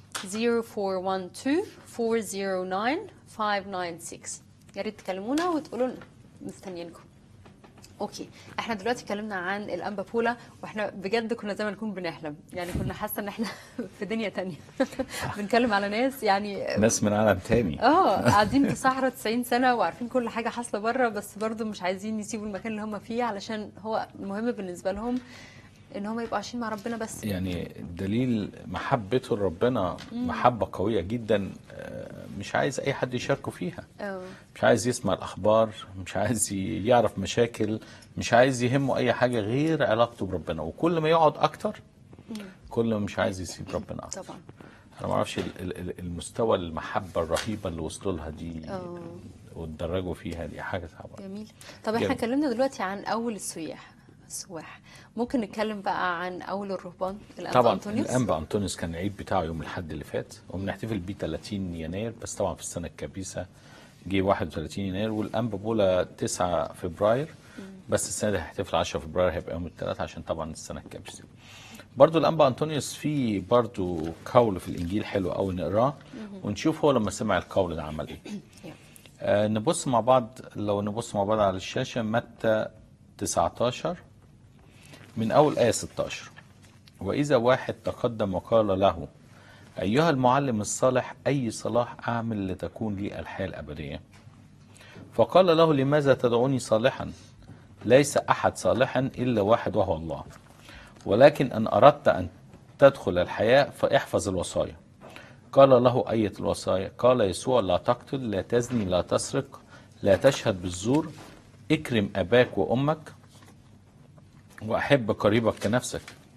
0412 409 596 يا ريت تكلمونا وتقولوا لنا مستنيينكم اوكي احنا دلوقتي اتكلمنا عن الانبا بولا واحنا بجد كنا زي ما نكون بنحلم يعني كنا حاسه ان احنا في دنيا تانية بنتكلم على ناس يعني ناس من عالم تاني اه قاعدين في صحراء 90 سنه وعارفين كل حاجه حاصله بره بس برضو مش عايزين يسيبوا المكان اللي هم فيه علشان هو المهم بالنسبه لهم ان هم يبقوا عايشين مع ربنا بس يعني دليل محبته لربنا محبة قوية جدا آه، مش عايز أي حد يشاركه فيها اه مش عايز يسمع الأخبار مش عايز ي- يعرف مشاكل مش عايز يهمه أي حاجة غير علاقته بربنا وكل ما يقعد أكتر كل ما مش عايز يسيب ربنا أكتر طبعا أنا ما أعرفش ال- ال- ال- المستوى المحبة الرهيبة اللي وصلوا لها دي اه واتدرجوا فيها دي حاجة صعبة جميل طب احنا جميل. اتكلمنا دلوقتي عن اول السياح السواح ممكن نتكلم بقى عن اول الرهبان الانبا طبعا انطونيوس الانبا انطونيوس كان العيد بتاعه يوم الاحد اللي فات وبنحتفل بيه 30 يناير بس طبعا في السنه الكبيسه جه 31 يناير والانبا بولا 9 فبراير بس السنه دي هيحتفل 10 فبراير هيبقى يوم الثلاث عشان طبعا السنه الكبيسه برضو الانبا انطونيوس في برضو قول في الانجيل حلو قوي نقراه ونشوف هو لما سمع القول ده عمل ايه يلا. آه نبص مع بعض لو نبص مع بعض على الشاشه متى 19 من اول ايه 16 وإذا واحد تقدم وقال له أيها المعلم الصالح أي صلاح أعمل لتكون لي الحياة الأبدية فقال له لماذا تدعوني صالحا ليس أحد صالحا إلا واحد وهو الله ولكن أن أردت أن تدخل الحياة فاحفظ الوصايا قال له أية الوصايا قال يسوع لا تقتل لا تزني لا تسرق لا تشهد بالزور اكرم أباك وأمك وأحب قريبك كنفسك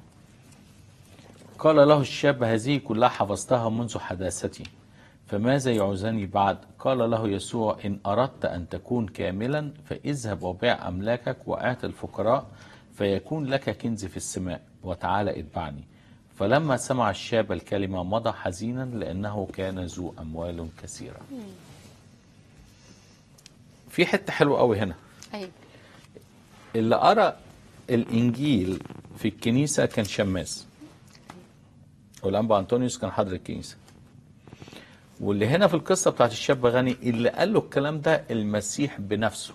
قال له الشاب هذه كلها حفظتها منذ حداثتي فماذا يعوزني بعد قال له يسوع إن أردت أن تكون كاملا فاذهب وبيع أملاكك وآت الفقراء فيكون لك كنز في السماء وتعالى اتبعني فلما سمع الشاب الكلمة مضى حزينا لأنه كان ذو أموال كثيرة في حتة حلوة قوي هنا ايوه اللي قرأ الإنجيل في الكنيسة كان شماس والأنبا أنطونيوس كان حاضر الكنيسة واللي هنا في القصة بتاعت الشاب غني اللي قال له الكلام ده المسيح بنفسه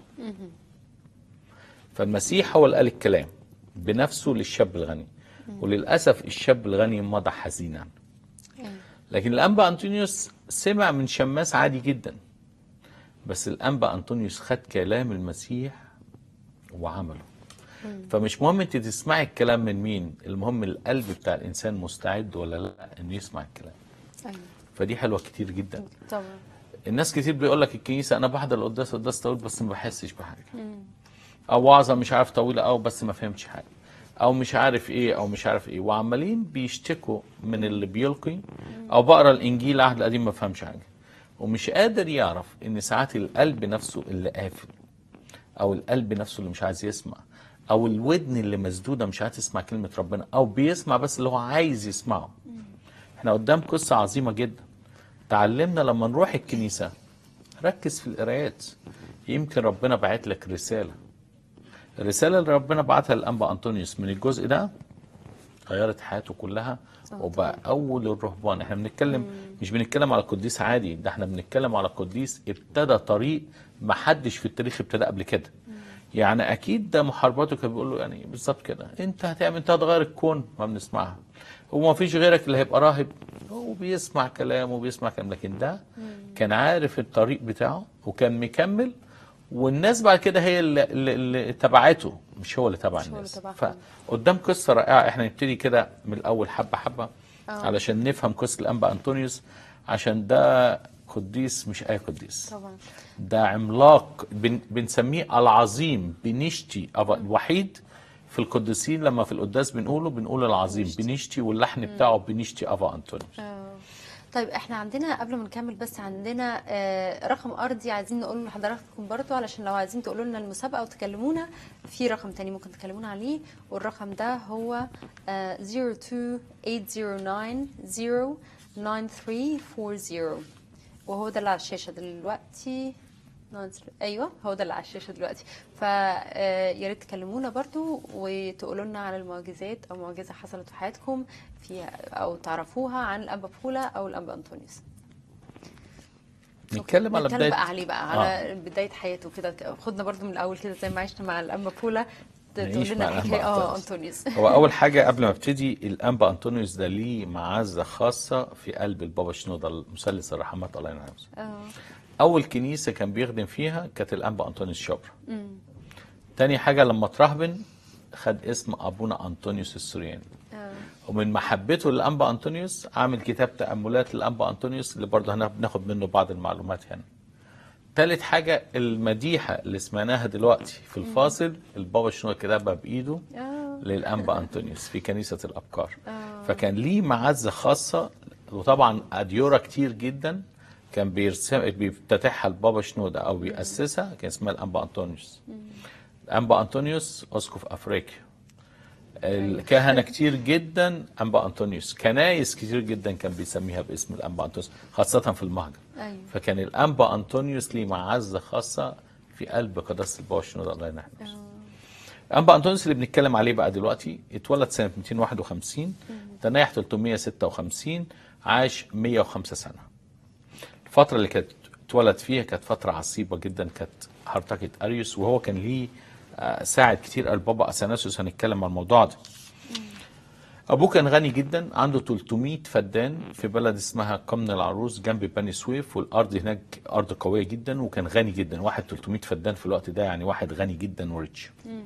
فالمسيح هو اللي قال الكلام بنفسه للشاب الغني وللأسف الشاب الغني مضى حزينا لكن الأنبا أنطونيوس سمع من شماس عادي جدا بس الأنبا أنطونيوس خد كلام المسيح وعمله فمش مهم انت تسمعي الكلام من مين المهم القلب بتاع الانسان مستعد ولا لا انه يسمع الكلام ايوه فدي حلوه كتير جدا طبعا الناس كتير بيقول لك الكنيسه انا بحضر القداس قداس طويل بس ما بحسش بحاجه او وعظه مش عارف طويله او بس ما فهمتش حاجه او مش عارف ايه او مش عارف ايه وعمالين بيشتكوا من اللي بيلقي او بقرا الانجيل العهد القديم ما فهمش حاجه ومش قادر يعرف ان ساعات القلب نفسه اللي قافل او القلب نفسه اللي مش عايز يسمع او الودن اللي مسدوده مش عايز تسمع كلمه ربنا او بيسمع بس اللي هو عايز يسمعه احنا قدام قصه عظيمه جدا تعلمنا لما نروح الكنيسه ركز في القرايات يمكن ربنا بعت لك رساله الرساله اللي ربنا بعتها للانبا انطونيوس من الجزء ده غيرت حياته كلها وبقى اول الرهبان احنا بنتكلم مش بنتكلم على قديس عادي ده احنا بنتكلم على قديس ابتدى طريق ما حدش في التاريخ ابتدى قبل كده يعني اكيد ده محارباته كان بيقول له يعني بالظبط كده انت هتعمل انت هتغير الكون ما بنسمعها هو ما فيش غيرك اللي هيبقى راهب هو بيسمع كلام وبيسمع كلام لكن ده كان عارف الطريق بتاعه وكان مكمل والناس بعد كده هي اللي, اللي, اللي تبعته مش هو اللي تبع مش هو اللي الناس تبعهم. فقدام قصه رائعه احنا نبتدي كده من الاول حبه حبه علشان نفهم قصه الانبا انطونيوس عشان ده قديس مش اي قديس طبعا ده عملاق بن بنسميه العظيم بنشتي أبا- الوحيد في القديسين لما في القداس بنقوله بنقول العظيم بنشتي واللحن بتاعه بنشتي افا انطونيوس آه. طيب احنا عندنا قبل ما نكمل بس عندنا آه، رقم ارضي عايزين نقول لحضراتكم برضو علشان لو عايزين تقولوا لنا المسابقه وتكلمونا في رقم تاني ممكن تكلمونا عليه والرقم ده هو آه، 02809 وهو ده اللي على الشاشه دلوقتي ايوه هو ده اللي على الشاشه دلوقتي فيا ريت تكلمونا برضو وتقولوا لنا على المعجزات او معجزه حصلت في حياتكم في او تعرفوها عن الانبا بولا او الانبا انطونيوس نتكلم على نتكلم بدايه بقى عليه بقى على بدايه حياته كده خدنا برضو من الاول كده زي ما عشنا مع الانبا بولا تقول نعيش لنا مع الحكايه الأنبا اه أنطونيوس. انطونيوس هو اول حاجه قبل ما ابتدي الانبا انطونيوس ده ليه معزه خاصه في قلب البابا شنوده المثلث الرحمات الله ينعم اه اول كنيسه كان بيخدم فيها كانت الانبا انطونيوس شبرا تاني حاجه لما ترهبن خد اسم ابونا انطونيوس السورياني اه ومن محبته للانبا انطونيوس عامل كتاب تاملات للانبا انطونيوس اللي برضه هناخد منه بعض المعلومات هنا تالت حاجة المديحة اللي سمعناها دلوقتي في الفاصل البابا شنو كتبها بإيده اه للأنبا أنطونيوس في كنيسة الأبكار آه. فكان ليه معزة خاصة وطبعا أديورة كتير جدا كان بيرسم بيفتتحها البابا شنودة أو بيأسسها كان اسمها الأنبا أنطونيوس الأنبا أنطونيوس أسقف أفريقيا الكهنة كتير جدا أنبا أنطونيوس كنايس كتير جدا كان بيسميها باسم الأنبا أنطونيوس خاصة في المهجر ايوه فكان الأنبا أنطونيوس ليه معزة خاصة في قلب قداسة البابا شنودة الله ينحنه أنبا أنطونيوس اللي بنتكلم عليه بقى دلوقتي اتولد سنة 251 تنايح 356 عاش 105 سنة الفترة اللي كانت اتولد فيها كانت فترة عصيبة جدا كانت هرطقة أريوس وهو كان ليه آه، ساعد كتير البابا أثناسيوس هنتكلم عن الموضوع ده أبوه كان غني جدا عنده 300 فدان في بلد اسمها قمن العروس جنب بني سويف والأرض هناك أرض قوية جدا وكان غني جدا واحد 300 فدان في الوقت ده يعني واحد غني جدا وريتش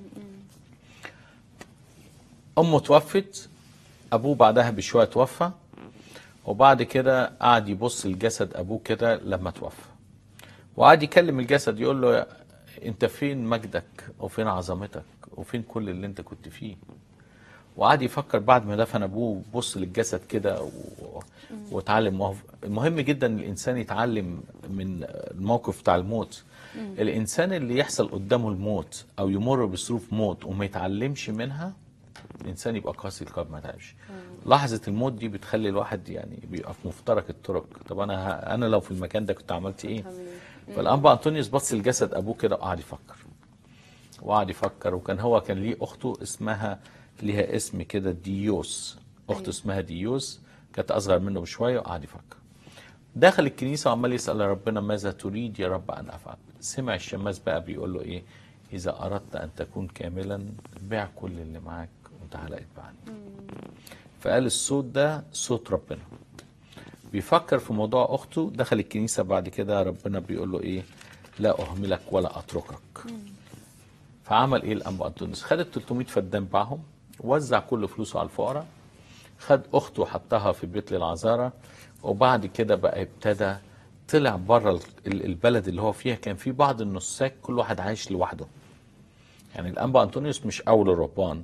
أمه توفت أبوه بعدها بشوية توفى وبعد كده قعد يبص لجسد أبوه كده لما توفى وقعد يكلم الجسد يقول له أنت فين مجدك وفين عظمتك وفين كل اللي أنت كنت فيه وقعد يفكر بعد ما دفن ابوه بص للجسد كده و... واتعلم وهو- المهم جدا ان الانسان يتعلم من الموقف بتاع الموت الانسان اللي يحصل قدامه الموت او يمر بظروف موت وما يتعلمش منها الانسان يبقى قاسي القلب ما تعبش لحظه الموت دي بتخلي الواحد يعني بيبقى في مفترق الطرق طب انا ه... انا لو في المكان ده كنت عملت ايه فالانبا انطونيوس بص لجسد ابوه كده وقعد يفكر وقعد يفكر وكان هو كان ليه اخته اسمها ليها اسم كده ديوس اخته أيوة. اسمها ديوس كانت اصغر منه بشويه وقعد يفكر دخل الكنيسه وعمال يسال ربنا ماذا تريد يا رب ان افعل سمع الشماس بقى بيقول له ايه اذا اردت ان تكون كاملا بيع كل اللي معاك وتعالى اتبعني فقال الصوت ده صوت ربنا بيفكر في موضوع اخته دخل الكنيسه بعد كده ربنا بيقول له ايه لا اهملك ولا اتركك فعمل ايه الانبا انطونيوس خد ال 300 فدان باعهم وزع كل فلوسه على الفقراء خد اخته وحطها في بيت للعذارى وبعد كده بقى ابتدى طلع بره ال- ال- البلد اللي هو فيها كان في بعض النساك كل واحد عايش لوحده يعني الانبا انطونيوس مش اول الرهبان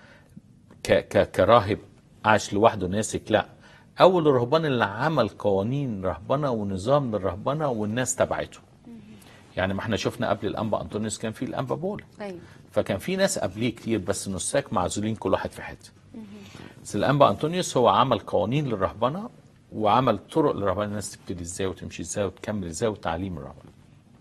ك ك كراهب عاش لوحده ناسك لا اول الرهبان اللي عمل قوانين رهبنه ونظام للرهبنه والناس تبعته يعني ما احنا شفنا قبل الانبا انطونيوس كان في الانبا بول ايوه فكان في ناس قبليه كتير بس نساك معزولين كل واحد في حته بس الانبا انطونيوس هو عمل قوانين للرهبنه وعمل طرق للرهبنه الناس تبتدي ازاي وتمشي ازاي وتكمل ازاي وتعليم الرهبنه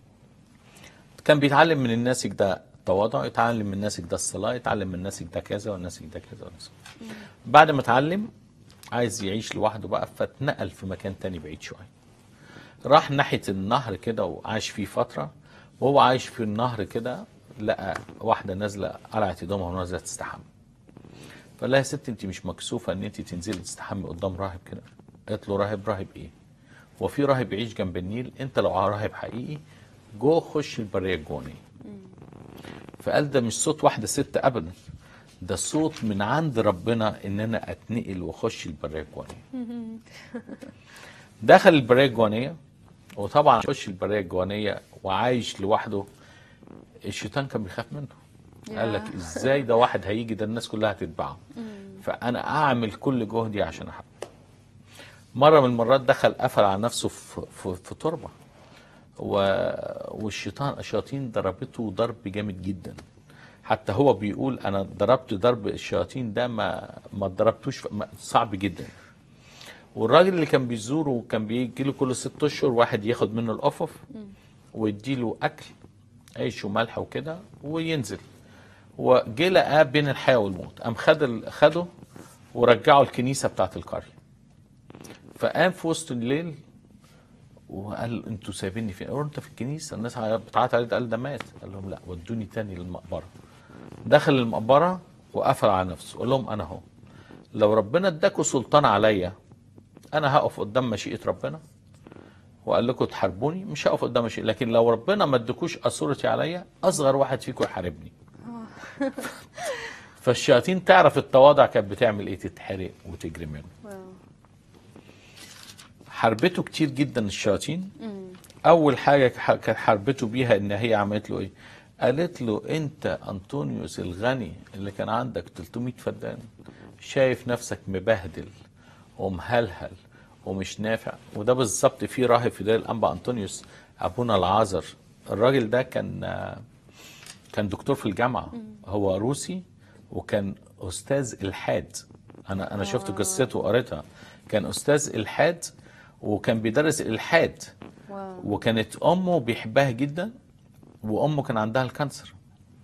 كان بيتعلم من الناسك ده التواضع يتعلم من الناسك ده الصلاه يتعلم من الناسك ده كذا والناسك ده كذا والناسك بعد ما اتعلم عايز يعيش لوحده بقى فاتنقل في مكان تاني بعيد شويه راح ناحيه النهر كده وعاش فيه فتره وهو عايش في النهر كده لقى واحده نازله قلعت هدومها ونازله تستحمى فقال لها يا ست انت مش مكسوفه ان انت تنزلي تستحمي قدام راهب كده قالت له راهب راهب ايه هو في راهب يعيش جنب النيل انت لو راهب حقيقي جو خش البريه الجوانيه فقال ده مش صوت واحده ست ابدا ده صوت من عند ربنا ان انا اتنقل واخش البريه الجوانيه دخل البريه الجوانيه وطبعا يخش البريه الجوانيه وعايش لوحده الشيطان كان بيخاف منه قال لك ازاي ده واحد هيجي ده الناس كلها هتتبعه فانا اعمل كل جهدي عشان احبه مره من المرات دخل قفل على نفسه في, في, في تربه و... والشيطان الشياطين ضربته ضرب جامد جدا حتى هو بيقول انا ضربت ضرب الشياطين ده ما ما ضربتوش ف- ما- صعب جدا والراجل اللي كان بيزوره وكان بيجي له كل ست اشهر واحد ياخد منه القفف ويديله اكل عيش وملح وكده وينزل وجه لقاه بين الحياه والموت قام خد ال- خده ورجعه الكنيسه بتاعت القريه فقام في وسط الليل وقال انتوا سايبيني فين؟ قالوا انت في الكنيسه الناس بتعيط عليه قال ده مات قال لهم لا ودوني تاني للمقبره دخل المقبره وقفل على نفسه قال لهم انا اهو لو ربنا اداكوا سلطان عليا انا هقف قدام مشيئه ربنا وقال لكم تحاربوني مش هقف قدام مشيئه لكن لو ربنا ما ادكوش اثورتي عليا اصغر واحد فيكم يحاربني فالشياطين تعرف التواضع كانت بتعمل ايه تتحرق وتجري منه واو. حاربته كتير جدا الشياطين اول حاجه ك- كانت حاربته بيها ان هي عملت له ايه قالت له انت انطونيوس الغني اللي كان عندك 300 فدان شايف نفسك مبهدل ومهلهل ومش نافع وده بالظبط في راهب في دير الانبا انطونيوس ابونا العازر الراجل ده كان كان دكتور في الجامعه هو روسي وكان استاذ الحاد انا انا شفت قصته وقريتها كان استاذ الحاد وكان بيدرس الالحاد واو. وكانت امه بيحبها جدا وامه كان عندها الكانسر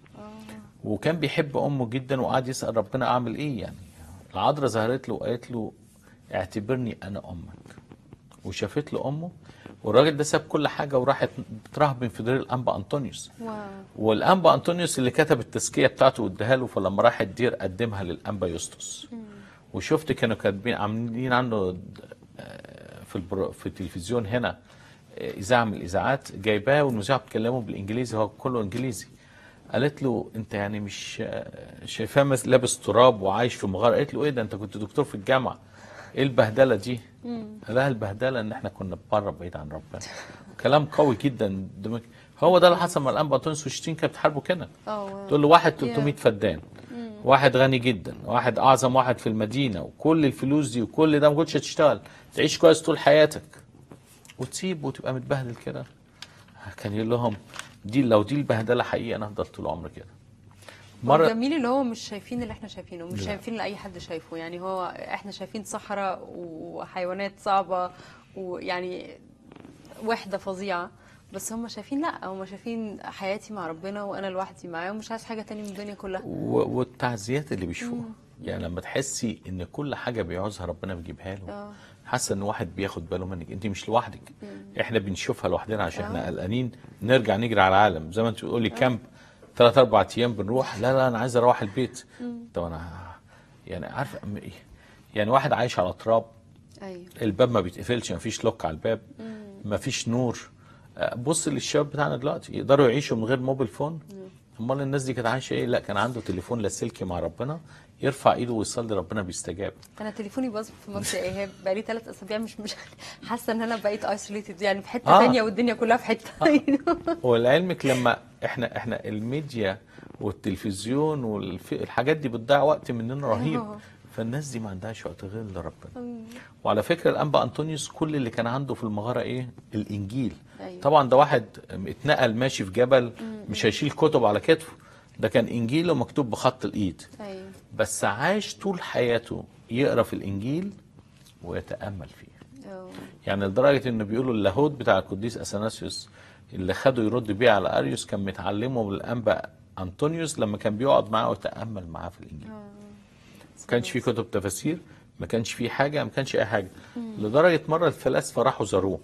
وكان بيحب امه جدا وقعد يسال ربنا اعمل ايه يعني العذراء ظهرت له وقالت له اعتبرني انا امك وشافت له امه والراجل ده ساب كل حاجه وراحت ترهبن في دير الانبا انطونيوس واو والانبا انطونيوس اللي كتب التزكيه بتاعته واداها له فلما راح الدير قدمها للانبا يسطس وشفت كانوا كاتبين عاملين عنه آه، في البرو في التلفزيون هنا آه، اذاعه من الاذاعات جايباه والمذيعه بتكلمه بالانجليزي هو كله انجليزي قالت له انت يعني مش آه، شايفاه مس- لابس تراب وعايش في مغاره قالت له ايه ده انت كنت دكتور في الجامعه ايه البهدله دي قال لها البهدله ان احنا كنا بره بعيد عن ربنا كلام قوي جدا دمك هو ده اللي حصل مع الانبا انطونيوس والشتين كانت بتحاربوا كده اه واو. تقول له واحد 300 فدان واحد غني جدا واحد اعظم واحد في المدينه وكل الفلوس دي وكل ده ما كنتش هتشتغل تعيش كويس طول حياتك وتسيب وتبقى متبهدل كده كان يقول لهم دي لو دي البهدله حقيقه انا هفضل طول عمري كده مره الجميل اللي هو مش شايفين اللي احنا شايفينه مش لا. شايفين اللي اي حد شايفه يعني هو احنا شايفين صحراء وحيوانات صعبة ويعني وحدة فظيعة بس هم شايفين لا هم شايفين حياتي مع ربنا وانا لوحدي معاه ومش عايز حاجة تاني من الدنيا كلها و- والتعزيات اللي بيشوفوها يعني لما تحسي ان كل حاجه بيعوزها ربنا بيجيبها له اه حاسه ان واحد بياخد باله منك انت مش لوحدك احنا بنشوفها لوحدنا عشان احنا آه. قلقانين نرجع نجري على العالم زي ما انت بتقولي كامب ثلاث اربع ايام بنروح لا لا انا عايز اروح البيت طب انا يعني عارفه أم إيه؟ يعني واحد عايش على تراب ايوه الباب ما بيتقفلش ما فيش لوك على الباب ما فيش نور آه، بص للشباب بتاعنا دلوقتي يقدروا يعيشوا من غير موبيل فون امال الناس دي كانت عايشه ايه لا كان عنده تليفون لاسلكي مع ربنا يرفع ايده ويصلي ربنا بيستجاب انا تليفوني باظ في مصر يا ايهاب بقالي ثلاث اسابيع مش مش حاسه ان انا بقيت ايسوليتد يعني في حته آه. تانية والدنيا كلها في حته ولعلمك لما احنا احنا الميديا والتلفزيون والحاجات دي بتضيع وقت مننا رهيب آه. فالناس دي ما عندهاش وقت غير لربنا وعلى فكره الانبا انطونيوس كل اللي كان عنده في المغاره ايه الانجيل أيوة. طبعا ده واحد اتنقل ماشي في جبل مش هيشيل كتب على كتفه ده كان انجيله مكتوب بخط الايد ايوه بس عاش طول حياته يقرا في الانجيل ويتامل فيه أوه. يعني لدرجه انه بيقولوا اللاهوت بتاع القديس اثناسيوس اللي خده يرد بيه على اريوس كان متعلمه من الانبا انطونيوس لما كان بيقعد معاه ويتامل معاه في الانجيل ما كانش في كتب تفاسير ما كانش في حاجه ما كانش اي حاجه لدرجه مره الفلاسفه راحوا زاروه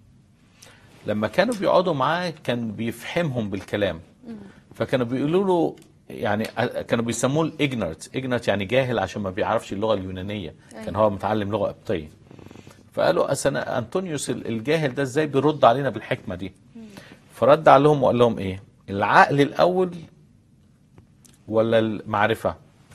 لما كانوا بيقعدوا معاه كان بيفهمهم بالكلام فكانوا بيقولوا له يعني كانوا بيسموه الاجنرت اجنرت يعني جاهل عشان ما بيعرفش اللغه اليونانيه كان هو متعلم لغه قبطيه فقالوا أسنا انطونيوس الجاهل ده ازاي بيرد علينا بالحكمه دي فرد عليهم وقال لهم ايه العقل الاول ولا المعرفه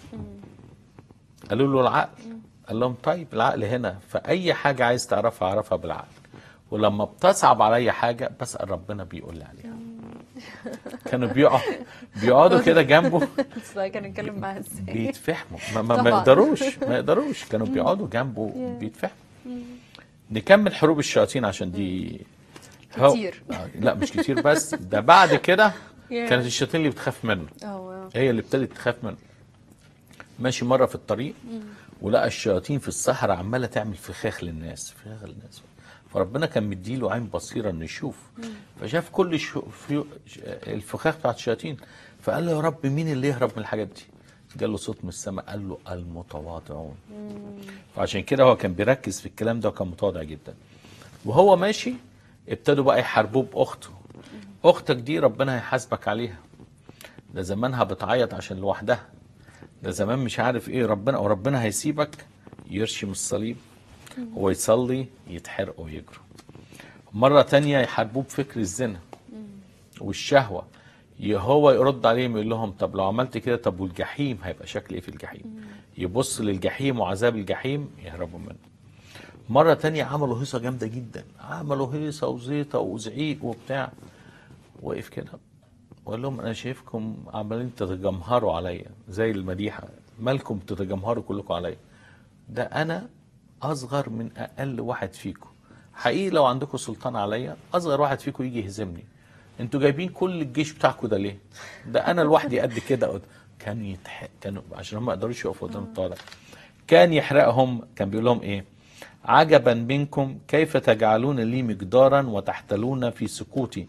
قالوا له العقل قال لهم طيب العقل هنا فاي حاجه عايز تعرفها اعرفها بالعقل ولما بتصعب عليا حاجه بسال ربنا بيقول لي عليها كانوا بيقعد بيقعدوا كده جنبه بس بقى كان نتكلم معاها ازاي بيتفهموا ما, ما, ما طبعاً. يقدروش ما يقدروش كانوا بيقعدوا جنبه بيتفهموا نكمل حروب الشياطين عشان دي هو- كتير. آه، لا مش كتير بس ده بعد كده Yeah. كانت الشياطين اللي بتخاف منه اه هي اللي ابتدت تخاف منه ماشي مره في الطريق ولقى الشياطين في الصحراء عماله تعمل فخاخ للناس فخاخ للناس فربنا كان مديله عين بصيره انه يشوف فشاف كل شو في الفخاخ بتاعت الشياطين فقال له يا رب مين اللي يهرب من الحاجات دي جاله له صوت من السماء قال له المتواضعون فعشان كده هو كان بيركز في الكلام ده وكان متواضع جدا وهو ماشي ابتدوا بقى يحاربوه باخته اختك دي ربنا هيحاسبك عليها ده زمانها بتعيط عشان لوحدها ده زمان مش عارف ايه ربنا وربنا هيسيبك يرشم الصليب هو يصلي يتحرقوا ويجروا مرة تانية يحاربوه بفكر الزنا والشهوة ي- هو يرد عليهم يقول لهم طب لو عملت كده طب والجحيم هيبقى شكل ايه في الجحيم يبص للجحيم وعذاب الجحيم يهربوا منه مرة تانية عملوا هيصة جامدة جدا عملوا هيصة وزيطة وزعيق وبتاع وقف كده وقال لهم انا شايفكم عمالين تتجمهروا عليا زي المديحه مالكم تتجمهروا كلكم عليا ده انا اصغر من اقل واحد فيكم حقيقي لو عندكم سلطان عليا اصغر واحد فيكم يجي يهزمني انتوا جايبين كل الجيش بتاعكم ده ليه ده انا لوحدي قد كده قد- كان يتحق كانوا عشان هم ما يقدروش يقفوا قدام الطالع كان يحرقهم كان بيقول لهم ايه عجبا منكم كيف تجعلون لي مقدارا وتحتلون في سكوتي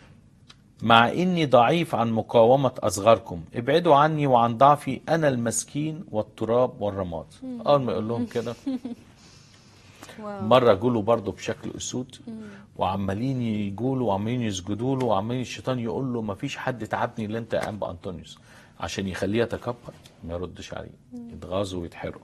مع اني ضعيف عن مقاومه اصغركم ابعدوا عني وعن ضعفي انا المسكين والتراب والرماد اول ما يقول لهم كده واو. مره جوله برضه بشكل اسود وعمالين يجولوا وعمالين يسجدوا له وعمالين الشيطان يقول له ما فيش حد تعبني الا انت يا انبا انطونيوس عشان يخليه يتكبر ما يردش عليه يتغاظوا ويتحرقوا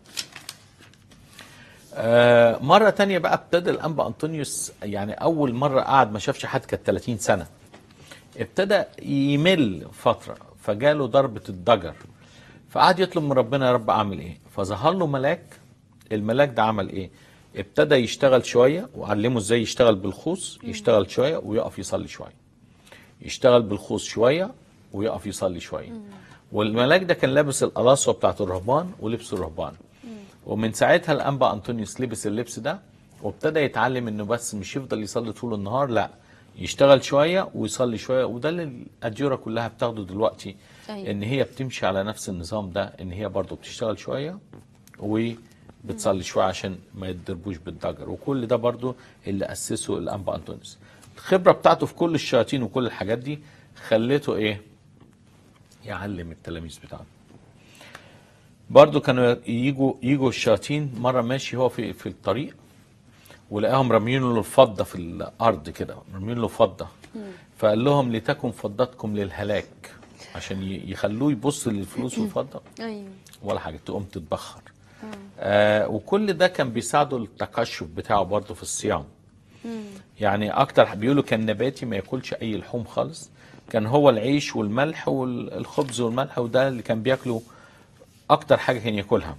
آه مرة تانية بقى ابتدى الأنبا أنطونيوس يعني أول مرة قعد ما شافش حد كانت 30 سنة ابتدى يمل فترة فجاله ضربة الضجر فقعد يطلب من ربنا يا رب أعمل إيه فظهر له ملاك الملاك ده عمل إيه ابتدى يشتغل شوية وعلمه إزاي يشتغل بالخوص يشتغل شوية ويقف يصلي شوية يشتغل بالخوص شوية ويقف يصلي شوية والملاك ده كان لابس القلاصوة بتاعت الرهبان ولبس الرهبان ومن ساعتها الانبا انطونيوس لبس اللبس ده وابتدى يتعلم انه بس مش يفضل يصلي طول النهار لا يشتغل شويه ويصلي شويه وده اللي الاديره كلها بتاخده دلوقتي أيوة. ان هي بتمشي على نفس النظام ده ان هي برضو بتشتغل شويه وبتصلي شويه عشان ما يتضربوش بالضجر وكل ده برضو اللي اسسه الانبا انطونيوس الخبره بتاعته في كل الشياطين وكل الحاجات دي خلته ايه يعلم التلاميذ بتاعته برضو كانوا يجوا يجوا الشياطين مره ماشي هو في في الطريق ولقاهم راميين له الفضه في الارض كده راميين له فضه فقال لهم لتكن فضتكم للهلاك عشان ي- يخلوه يبص للفلوس والفضه ايوه ولا حاجه تقوم تتبخر آه وكل ده كان بيساعده التقشف بتاعه برضه في الصيام يعني اكتر بيقولوا كان نباتي ما ياكلش اي لحوم خالص كان هو العيش والملح والخبز والملح وده اللي كان بياكله اكتر حاجه كان ياكلها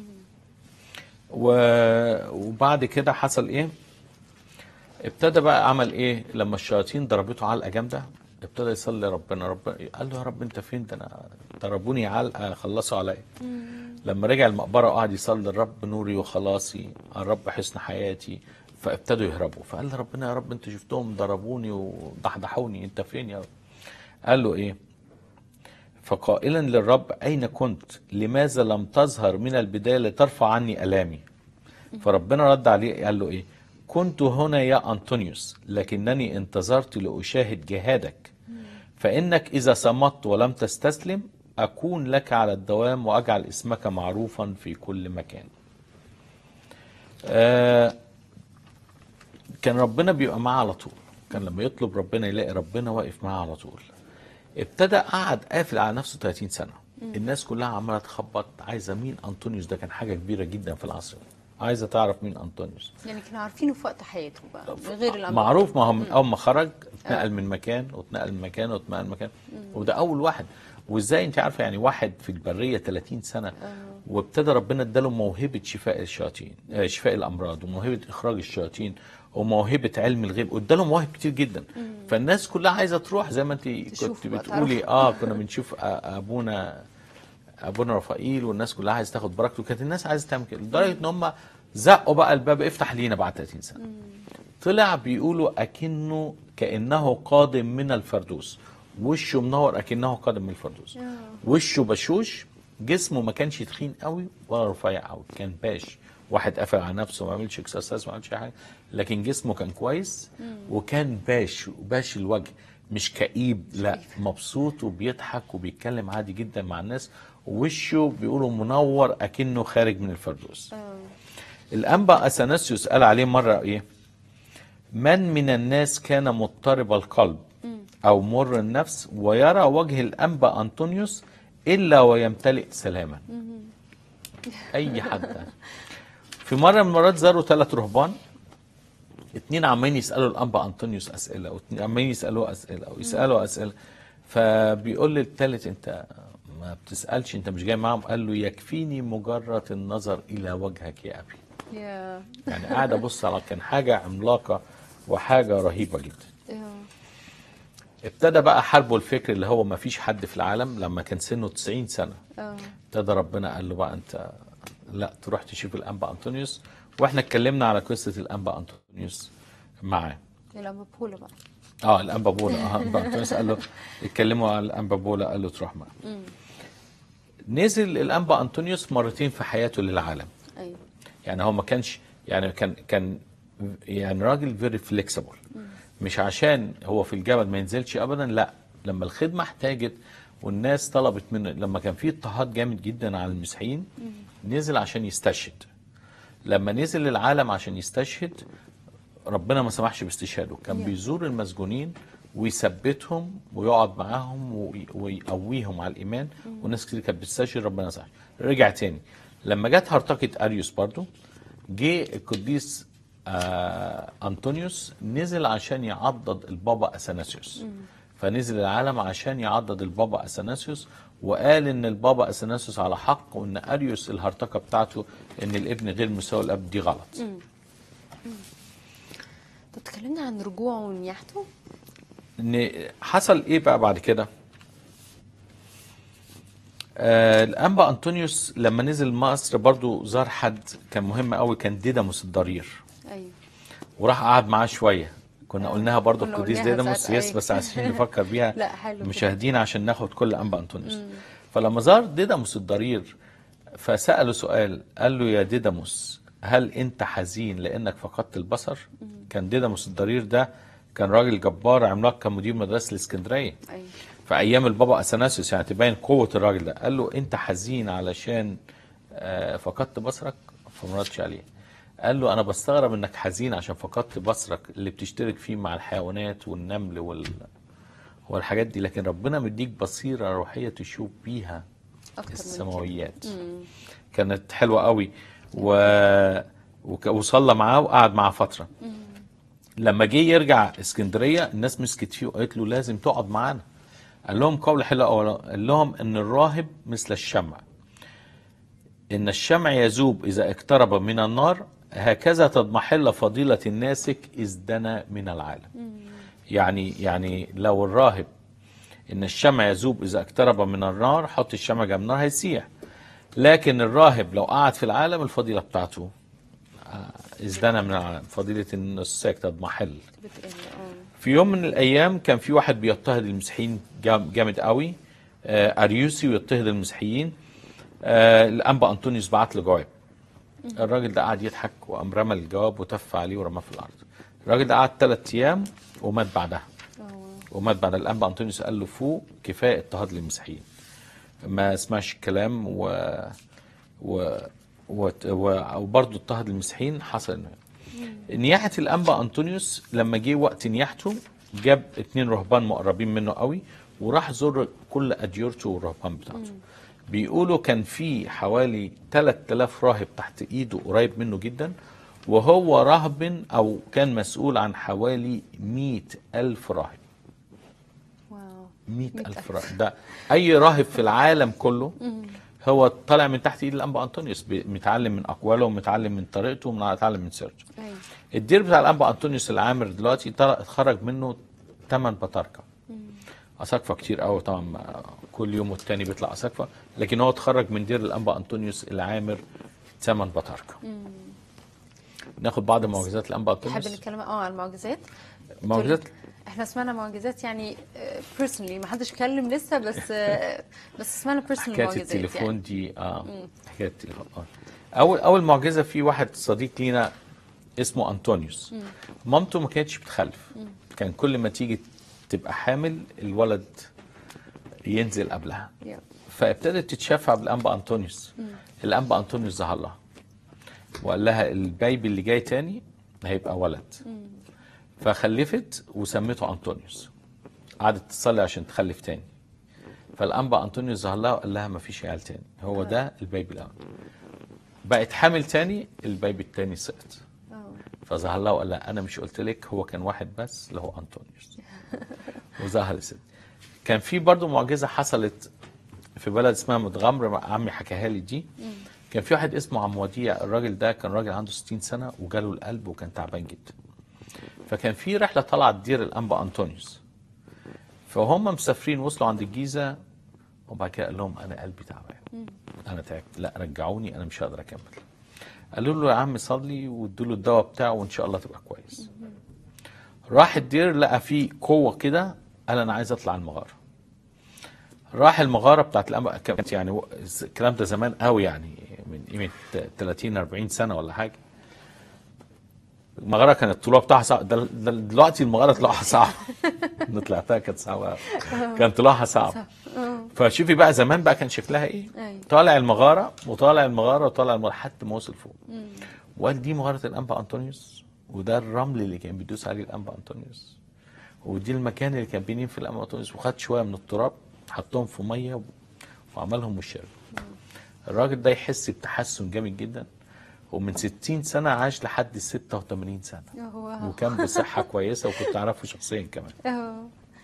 و- وبعد كده حصل ايه ابتدى بقى عمل ايه لما الشياطين ضربته علقه جامده ابتدى يصلي ربنا رب قال له يا رب انت فين ده انا ضربوني علقه خلصوا عليا لما رجع المقبره وقعد يصلي الرب نوري وخلاصي الرب حسن حياتي فابتدوا يهربوا فقال لربنا يا رب انت شفتهم ضربوني وضحضحوني انت فين يا رب قال له ايه فقائلا للرب اين كنت لماذا لم تظهر من البدايه لترفع عني الامي فربنا رد عليه قال له ايه كنت هنا يا أنطونيوس لكنني انتظرت لأشاهد جهادك فإنك إذا صمت ولم تستسلم أكون لك على الدوام وأجعل اسمك معروفا في كل مكان آه كان ربنا بيبقى معاه على طول كان لما يطلب ربنا يلاقي ربنا واقف معاه على طول ابتدى قعد قافل على نفسه 30 سنة الناس كلها عمالة تخبط عايزة مين أنطونيوس ده كان حاجة كبيرة جدا في العصر عايزة تعرف مين أنطونيوس يعني كانوا عارفينه في وقت حياته بقى من غير الأمر معروف ما هو من اول ما خرج اتنقل من مكان واتنقل من مكان واتنقل من مكان وده اول واحد وازاي انت عارفه يعني واحد في البريه 30 سنه وابتدى ربنا اداله موهبه شفاء الشياطين آه، شفاء الامراض وموهبه اخراج الشياطين وموهبه علم الغيب واداله مواهب كتير جدا فالناس كلها عايزه تروح زي ما انت تشوف كنت بقى، بتقولي تعرف. اه كنا بنشوف آه، ابونا ابونا رفائيل والناس كلها عايزه تاخد بركته كانت الناس عايزه تعمل كده لدرجه ان هم زقوا بقى الباب افتح لينا بعد 30 سنه طلع بيقولوا اكنه كانه قادم من الفردوس وشه منور اكنه قادم من الفردوس وشه بشوش جسمه ما كانش تخين قوي ولا رفيع قوي كان باش واحد قافل على نفسه ما عملش اكسرسايز ما عملش أي حاجه لكن جسمه كان كويس وكان باش باش الوجه مش كئيب لا مبسوط وبيضحك وبيتكلم عادي جدا مع الناس ووشه بيقولوا منور اكنه خارج من الفردوس الانبا اثناسيوس قال عليه مره ايه من من الناس كان مضطرب القلب او مر النفس ويرى وجه الانبا انطونيوس الا ويمتلئ سلاما اي حد في مره من المرات زاروا ثلاث رهبان اتنين عمالين يسالوا الانبا انطونيوس اسئله واتنين عمالين يسالوه اسئله ويسالوا اسئله فبيقول للثالث انت ما بتسالش انت مش جاي معاهم قال له يكفيني مجرد النظر الى وجهك يا ابي يا يعني قاعد ابص على كان حاجه عملاقه وحاجه رهيبه جدا يا ابتدى بقى حربه الفكر اللي هو ما فيش حد في العالم لما كان سنه 90 سنه اه ابتدى ربنا قال له بقى انت لا تروح تشوف الانبا انطونيوس واحنا اتكلمنا على قصه الانبا انطونيوس معاه لما بولا بقى اه الانبا بولا اه الانبا انطونيوس قال له اتكلموا على الانبا بولا قال له تروح معاه نزل الانبا انطونيوس مرتين في حياته للعالم ايوه يعني هو ما كانش يعني كان كان يعني راجل فيري فليكسيبل مش عشان هو في الجبل ما ينزلش ابدا لا لما الخدمه احتاجت والناس طلبت منه لما كان في اضطهاد جامد جدا على المسيحيين نزل عشان يستشهد لما نزل للعالم عشان يستشهد ربنا ما سمحش باستشهاده كان Yeah. بيزور المسجونين ويثبتهم ويقعد معاهم وي- ويقويهم على الايمان وناس كتير كانت بتستشهد ربنا سمح رجع تاني لما جت هرطقه اريوس برضو جه القديس آه انطونيوس نزل عشان يعضد البابا اثناسيوس فنزل العالم عشان يعضد البابا اثناسيوس وقال ان البابا اثناسيوس على حق وان اريوس الهرطقه بتاعته ان الابن غير مساوي الاب دي غلط طب اتكلمنا عن رجوعه ونياحته ان حصل ايه بقى بعد كده آه الانبا انطونيوس لما نزل مصر برضو زار حد كان مهم قوي كان ديداموس الضرير ايوه وراح قعد معاه شويه كنا قلناها برضو كنا القديس قلناها ديداموس ساعتها، يس أيوة. بس عايزين نفكر بيها لا، حلو كده. المشاهدين عشان ناخد كل انبا انطونيوس فلما زار ديداموس الضرير فسأله سؤال قال له يا ديداموس هل انت حزين لانك فقدت البصر كان ديداموس الضرير ده كان راجل جبار عملاق كان مدير مدرسه الاسكندريه ايوه في ايام البابا اثناسيوس يعني تبين قوه الراجل ده قال له انت حزين علشان آه، فقدت بصرك فما ردش عليه قال له انا بستغرب انك حزين عشان فقدت بصرك اللي بتشترك فيه مع الحيوانات والنمل وال والحاجات دي لكن ربنا مديك بصيره روحيه تشوف بيها اكتر من كده السماويات كانت حلوه قوي و... وك... وصلى معاه وقعد معاه فتره لما جه يرجع اسكندريه الناس مسكت فيه وقالت له لازم تقعد معانا قال لهم قول حلو أولا قال لهم ان الراهب مثل الشمع ان الشمع يذوب اذا اقترب من النار هكذا تضمحل فضيلة الناسك اذ دنا من العالم يعني يعني لو الراهب ان الشمع يذوب اذا اقترب من النار حط الشمع جنب النار هيسيح لكن الراهب لو قعد في العالم الفضيلة بتاعته آه، اذ دنا من العالم فضيلة النساك تضمحل بتقل اه في يوم من الايام كان في واحد بيضطهد المسيحيين جام- جامد قوي آه، اريوسي ويضطهد المسيحيين آه، الانبا انطونيوس بعت له جواب الراجل ده قعد يضحك وقام رمى الجواب وتف عليه ورماه في الارض الراجل ده قعد ثلاث ايام ومات بعدها اه ومات بعد الانبا انطونيوس قال له فوق كفايه اضطهاد للمسيحيين ما سمعش الكلام و و و و- وبرضه اضطهد المسيحيين حصل انه نياحة الأنبا أنطونيوس لما جه وقت نياحته جاب اتنين رهبان مقربين منه قوي وراح زور كل أديرته والرهبان بتاعته بيقولوا كان في حوالي 3000 راهب تحت إيده قريب منه جدا وهو راهب أو كان مسؤول عن حوالي 100 ألف راهب واو 100 ألف راهب ده أي راهب في العالم كله هو طالع من تحت ايد الانبا انطونيوس بي- متعلم من اقواله ومتعلم من طريقته ومتعلم من سيرته ايوه الدير بتاع الانبا انطونيوس العامر دلوقتي طلع- اتخرج منه 8 بطاركه اساقفه كتير قوي طبعا ما- كل يوم والتاني بيطلع اساقفه لكن هو اتخرج من دير الانبا انطونيوس العامر 8 بطاركه ناخد بعض معجزات الانبا تحب انطونيوس نتكلم اه عن المعجزات معجزات احنا سمعنا معجزات يعني بيرسونلي ما حدش اتكلم لسه بس آه، بس سمعنا بيرسونال حكايه معجزات التليفون يعني. دي اه حكايه التليفون اه اول اول معجزه في واحد صديق لينا اسمه انطونيوس مامته ما كانتش بتخلف كان كل ما تيجي تبقى حامل الولد ينزل قبلها يا. فابتدت تتشفع بالانبا انطونيوس الانبا انطونيوس ظهر لها وقال لها البيبي اللي جاي تاني هيبقى ولد فخلفت وسمته انطونيوس قعدت تصلي عشان تخلف تاني فالانبا انطونيوس ظهر لها وقال لها ما فيش عيال تاني هو ده البيبي الاول بقت حامل تاني البيبي التاني سقط اه فظهر لها وقال لها انا مش قلت لك هو كان واحد بس اللي هو انطونيوس وظهر الست كان في برضو معجزه حصلت في بلد اسمها متغمر عمي حكاها لي دي كان في واحد اسمه عم وديع الراجل ده كان راجل عنده 60 سنه وجاله القلب وكان تعبان جدا فكان في رحله طلعت دير الانبا انطونيوس فهم مسافرين وصلوا عند الجيزه وبعد كده قال لهم انا قلبي تعبان انا تعبت لا رجعوني انا مش هقدر اكمل قالوا له يا عم صلي وادوا له الدواء بتاعه وان شاء الله تبقى كويس راح الدير لقى فيه قوه كده قال انا عايز اطلع المغاره راح المغاره بتاعت الأم... كانت يعني و- الكلام ده زمان قوي يعني من قيمه 30 40 سنه ولا حاجه المغاره كانت طلوع بتاعها صعب دل... دل... دلوقتي المغاره طلوعها صعب انا طلعتها كانت صعبه أوي. كان طلوعها صعب فشوفي بقى زمان بقى كان شكلها ايه أيوة. طالع المغاره وطالع المغاره وطالع المغاره لحد ما وصل فوق وقال دي مغاره الانبا انطونيوس وده الرمل اللي كان بيدوس عليه الانبا انطونيوس ودي المكان اللي كان بينام في الانبا انطونيوس وخد شويه من التراب حطهم في ميه وعملهم وشرب الراجل ده يحس بتحسن جامد جدا ومن 60 سنه عاش لحد 86 سنه هو وكان بصحه كويسه وكنت اعرفه شخصيا كمان اه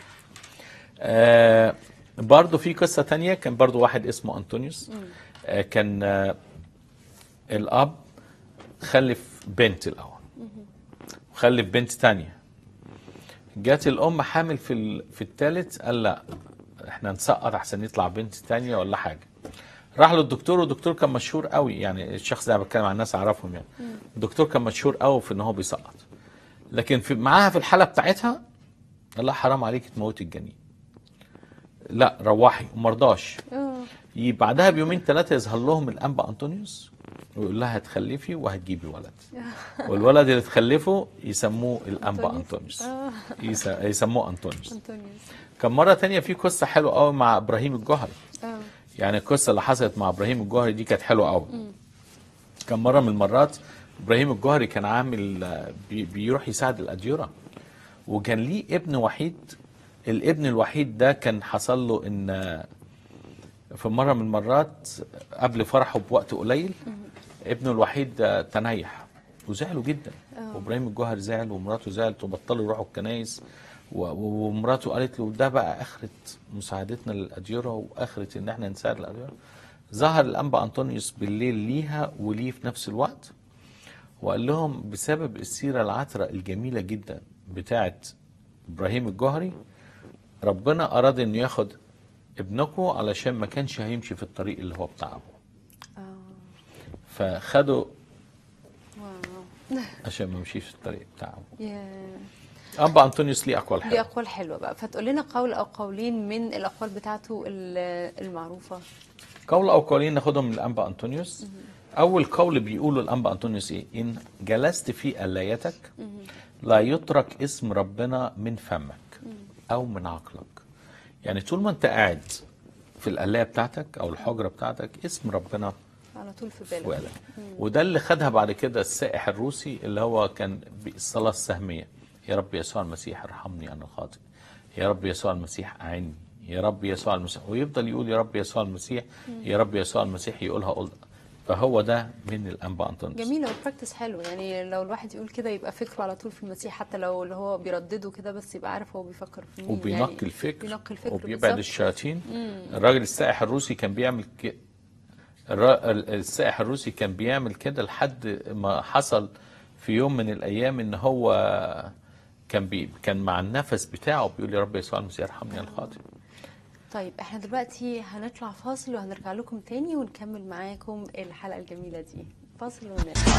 آه برضو في قصة تانية كان برضو واحد اسمه أنطونيوس آه كان آه الأب خلف بنت الأول وخلف بنت تانية جات الأم حامل في ال... في التالت قال لا احنا نسقط أحسن يطلع بنت تانية ولا حاجة راح للدكتور والدكتور كان مشهور قوي يعني الشخص ده أنا بتكلم عن الناس أعرفهم يعني الدكتور كان مشهور قوي في إن هو بيسقط لكن في معاها في الحالة بتاعتها قال لها حرام عليك تموتي الجنين لا روحي ومرضاش اه ي- بعدها بيومين ثلاثة يظهر لهم الأنبا أنطونيوس ويقول لها هتخلفي وهتجيبي ولد والولد اللي تخلفه يسموه الأنبا أنطونيوس. أنطونيوس اه يس- يسموه أنطونيوس انطونيوس كان مرة تانية في قصة حلوة قوي مع إبراهيم الجوهري اه يعني القصة اللي حصلت مع إبراهيم الجوهري دي كانت حلوة قوي كان مرة من المرات إبراهيم الجوهري كان عامل آه، بي- بيروح يساعد الأديرة وكان ليه ابن وحيد الابن الوحيد ده كان حصل له ان آه، في مرة من المرات قبل فرحه بوقت قليل ابنه الوحيد آه، تنيح وزعلوا جدا وابراهيم الجوهري زعل ومراته زعلت وبطلوا يروحوا الكنايس و- ومراته قالت له ده بقى اخره مساعدتنا للاديره واخره ان احنا نساعد الاديره ظهر الانبا انطونيوس بالليل ليها وليه في نفس الوقت وقال لهم بسبب السيره العطره الجميله جدا بتاعت ابراهيم الجوهري ربنا اراد انه ياخد ابنكم علشان ما كانش هيمشي في الطريق اللي هو بتاع ابوه اه فخدوا واو عشان ما يمشيش في الطريق بتاع ابوه يا ابا انطونيوس ليه اقوال دي حلوه اقوال حلوه بقى فتقول لنا قول او قولين من الاقوال بتاعته ال- المعروفه قول او قولين ناخدهم من الانبا انطونيوس اول قول بيقوله الانبا انطونيوس ايه ان جلست في الايتك لا يترك اسم ربنا من فمك او من عقلك يعني طول ما انت قاعد في القلايه بتاعتك او الحجره بتاعتك اسم ربنا على طول في في بالك بالك وده اللي خدها بعد كده السائح الروسي اللي هو كان بالصلاه السهميه يا رب يسوع المسيح ارحمني انا خاطئ يا رب يسوع المسيح اعني يا رب يسوع المسيح ويفضل يقول يا رب يسوع المسيح يا رب يسوع المسيح يقولها قول فهو ده من الانبا انطونيوس جميلة والبراكتس حلو يعني لو الواحد يقول كده يبقى فكره على طول في المسيح حتى لو اللي هو بيردده كده بس يبقى عارف هو بيفكر في مين وبينقي يعني الفكر بينقي الفكر وبيبعد بالظبط. الشياطين الراجل السائح الروسي كان بيعمل ك... الر... ال- السائح الروسي كان بيعمل كده لحد ما حصل في يوم من الايام ان هو كان بي... كان مع النفس بتاعه بيقول يا رب يسوع المسيح ارحمني الخاطئ طيب احنا دلوقتي هنطلع فاصل وهنرجع لكم تاني ونكمل معاكم الحلقة الجميلة دي فاصل ونرجع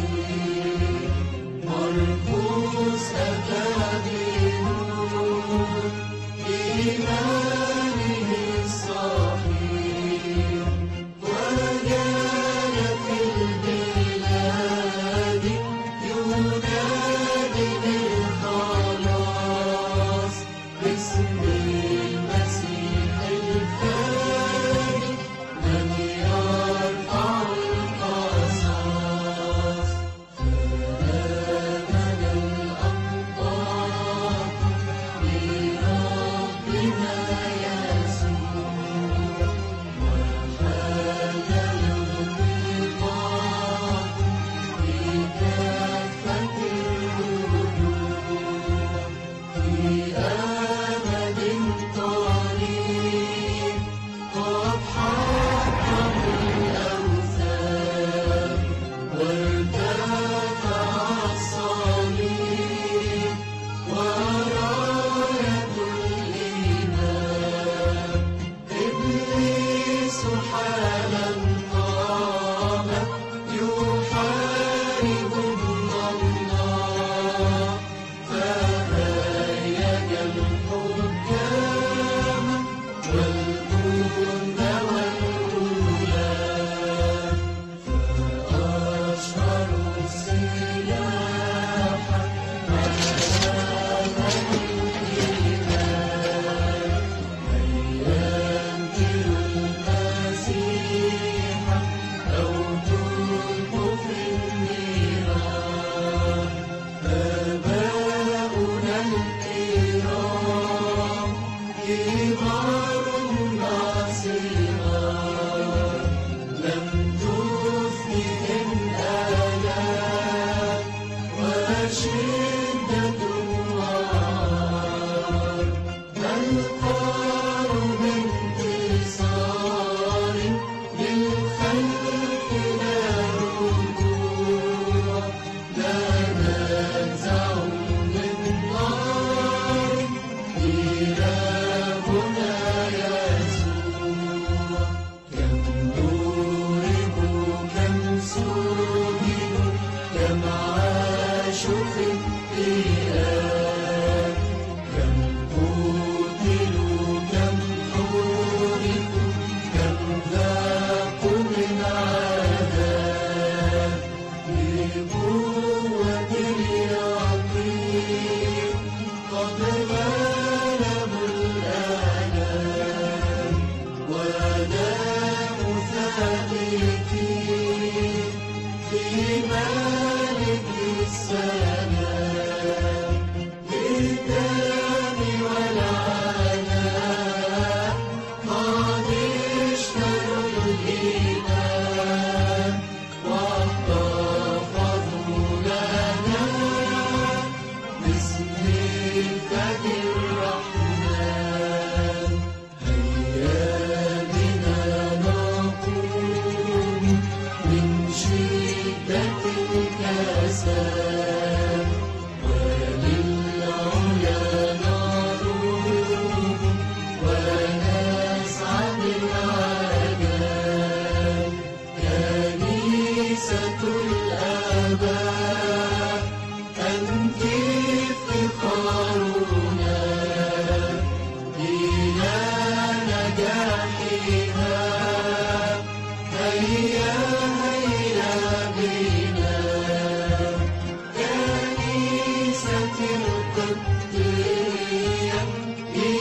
مرقوس أكاديمون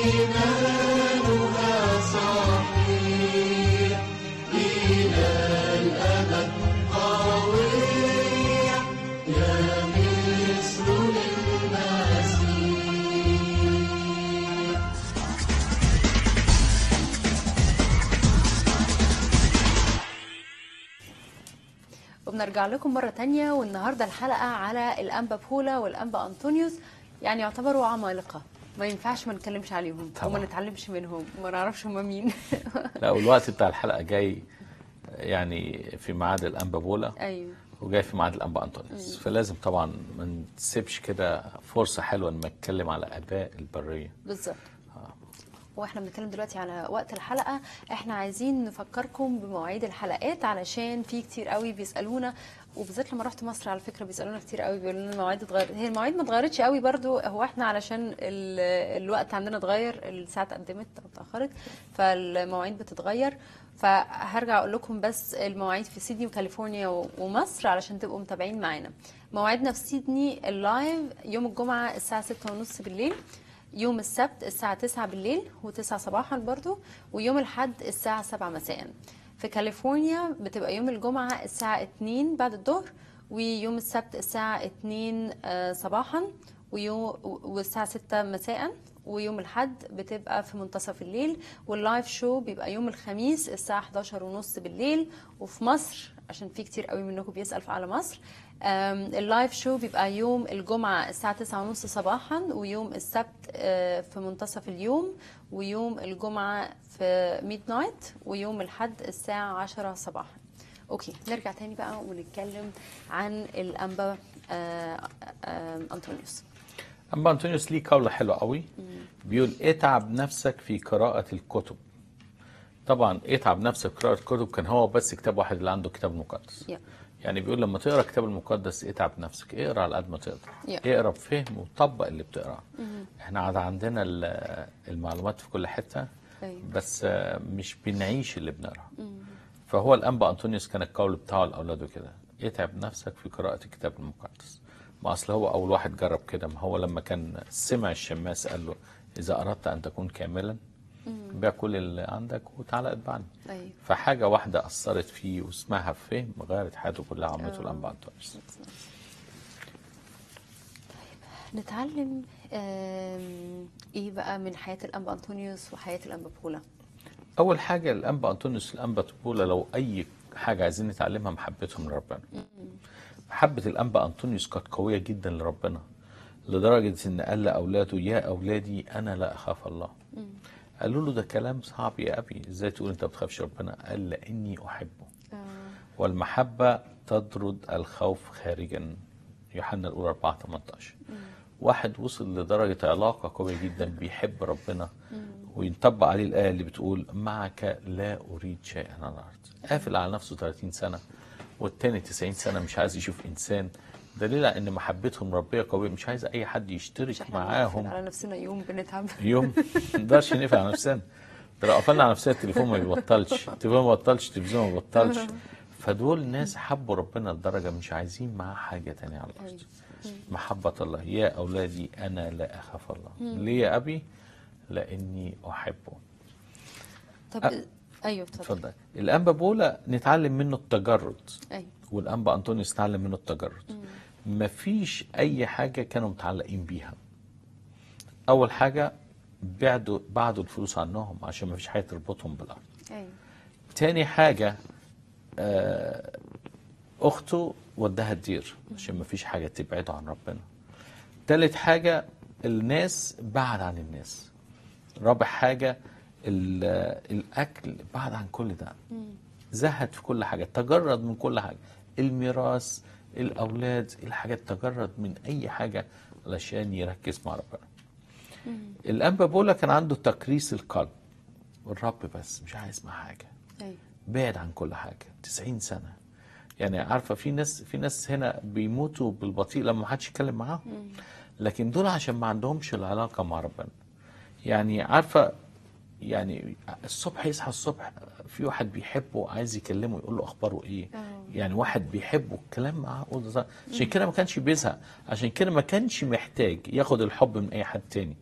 إيمانها صحيح إلى الأبد قوية يا مصر للمسيح وبنرجع لكم مرة تانية والنهاردة الحلقة على الأنبا بولا والأنبا أنطونيوس يعني يعتبروا عمالقة ما ينفعش ما نتكلمش عليهم طبعا. وما نتعلمش منهم وما نعرفش هم مين لا والوقت بتاع الحلقه جاي يعني في ميعاد الانبا بولا ايوه وجاي في ميعاد الانبا انطونيوس فلازم طبعا ما نسيبش كده فرصه حلوه ان نتكلم على اباء البريه بالظبط واحنا بنتكلم دلوقتي على وقت الحلقه احنا عايزين نفكركم بمواعيد الحلقات علشان في كتير قوي بيسالونا وبالذات لما رحت مصر على فكره بيسالونا كتير قوي بيقولوا لنا المواعيد اتغيرت هي المواعيد ما اتغيرتش قوي برضو هو احنا علشان ال- الوقت عندنا اتغير الساعه اتقدمت او اتاخرت فالمواعيد بتتغير فهرجع اقول لكم بس المواعيد في سيدني وكاليفورنيا و- ومصر علشان تبقوا متابعين معانا مواعيدنا في سيدني اللايف يوم الجمعه الساعه 6:30 بالليل يوم السبت الساعة 9 بالليل و9 صباحا برضو ويوم الحد الساعة 7 مساء في كاليفورنيا بتبقى يوم الجمعة الساعة 2 بعد الظهر ويوم السبت الساعة 2 آه، صباحا ويوم والساعة 6 مساء ويوم الحد بتبقى في منتصف الليل واللايف شو بيبقى يوم الخميس الساعة 11 ونص بالليل وفي مصر عشان في كتير قوي منكم بيسأل على مصر آم، اللايف شو بيبقى يوم الجمعة الساعة 9 ونص صباحا ويوم السبت آه، في منتصف اليوم ويوم الجمعة في ميد نايت ويوم الحد الساعة 10 صباحا اوكي نرجع تاني بقى ونتكلم عن الانبا آه، آه، انطونيوس اما انطونيوس ليه قولة حلوة قوي بيقول اتعب نفسك في قراءة الكتب طبعا اتعب نفسك في قراءة الكتب كان هو بس كتاب واحد اللي عنده كتاب مقدس Yeah. يعني بيقول لما تقرا الكتاب المقدس اتعب نفسك اقرا على قد ما تقدر Yeah. اقرا بفهم وطبق اللي بتقراه احنا عاد عندنا ال- المعلومات في كل حتة أيوة. بس آه، مش بنعيش اللي بنقراه فهو الانبا انطونيوس كان القول بتاعه لاولاده كده اتعب نفسك في قراءة الكتاب المقدس ما اصل هو اول واحد جرب كده ما هو لما كان سمع الشماس قال له اذا اردت ان تكون كاملا بيع كل اللي عندك وتعالى اتبعني ايوه فحاجة واحدة أثرت فيه واسمها فهم غيرت حياته كلها عملته الأنبا أنطونيوس نتعلم آم، ايه بقى من حياة الانبا انطونيوس وحياة الانبا بولا أول حاجة الأنبا أنطونيوس الأنبا طبولة لو أي حاجة عايزين نتعلمها محبتهم لربنا محبة الأنبا أنطونيوس كانت قوية جدا لربنا لدرجة إن قال لأولاده يا أولادي أنا لا أخاف الله قالوا له ده كلام صعب يا أبي إزاي تقول أنت بتخافش ربنا قال لأني أحبه والمحبة تطرد الخوف خارجا يوحنا الأولى 4 18 واحد وصل لدرجة علاقة قوية جدا بيحب ربنا وينطبق عليه الآية اللي بتقول معك لا أريد شيئا على الأرض قافل على نفسه 30 سنة والتاني 90 سنة مش عايز يشوف إنسان دليل على إن محبتهم ربية قوية مش عايز أي حد مش يشترك احنا معاهم بنقفل على نفسنا يوم بنتعب يوم ما نقدرش نقفل على نفسنا ده لو قفلنا على نفسنا التليفون ما بيبطلش التليفون ما بيبطلش التلفزيون ما بيبطلش فدول ناس حبوا ربنا لدرجه مش عايزين معاه حاجه تانية على الارض محبه الله يا اولادي انا لا اخاف الله ليه يا ابي لاني احبه طب ايوه اتفضل اتفضل الانبا بولا نتعلم منه التجرد ايوه والانبا انطونيوس نتعلم منه التجرد مفيش اي حاجه كانوا متعلقين بيها اول حاجه بعدوا بعدوا الفلوس عنهم عشان مفيش حاجه تربطهم بالارض ايوه تاني حاجه آه، اخته وداها الدير عشان مفيش حاجه تبعده عن ربنا تالت حاجه الناس بعد عن الناس رابع حاجه ال- الاكل بعد عن كل ده زهد في كل حاجه تجرد من كل حاجه الميراث الاولاد الحاجات تجرد من اي حاجه علشان يركز مع ربنا الانبا بولا كان عنده تكريس القلب والرب بس مش عايز مع حاجه ايوه بعد عن كل حاجه 90 سنه يعني عارفه في ناس في ناس هنا بيموتوا بالبطيء لما محدش يتكلم معاهم لكن دول عشان ما عندهمش العلاقه مع ربنا يعني عارفه يعني الصبح يصحى الصبح في واحد بيحبه عايز يكلمه يقول له اخباره ايه يعني واحد بيحبه الكلام معاه قول ده عشان كده ما كانش بيزهق عشان كده ما كانش محتاج ياخد الحب من اي حد تاني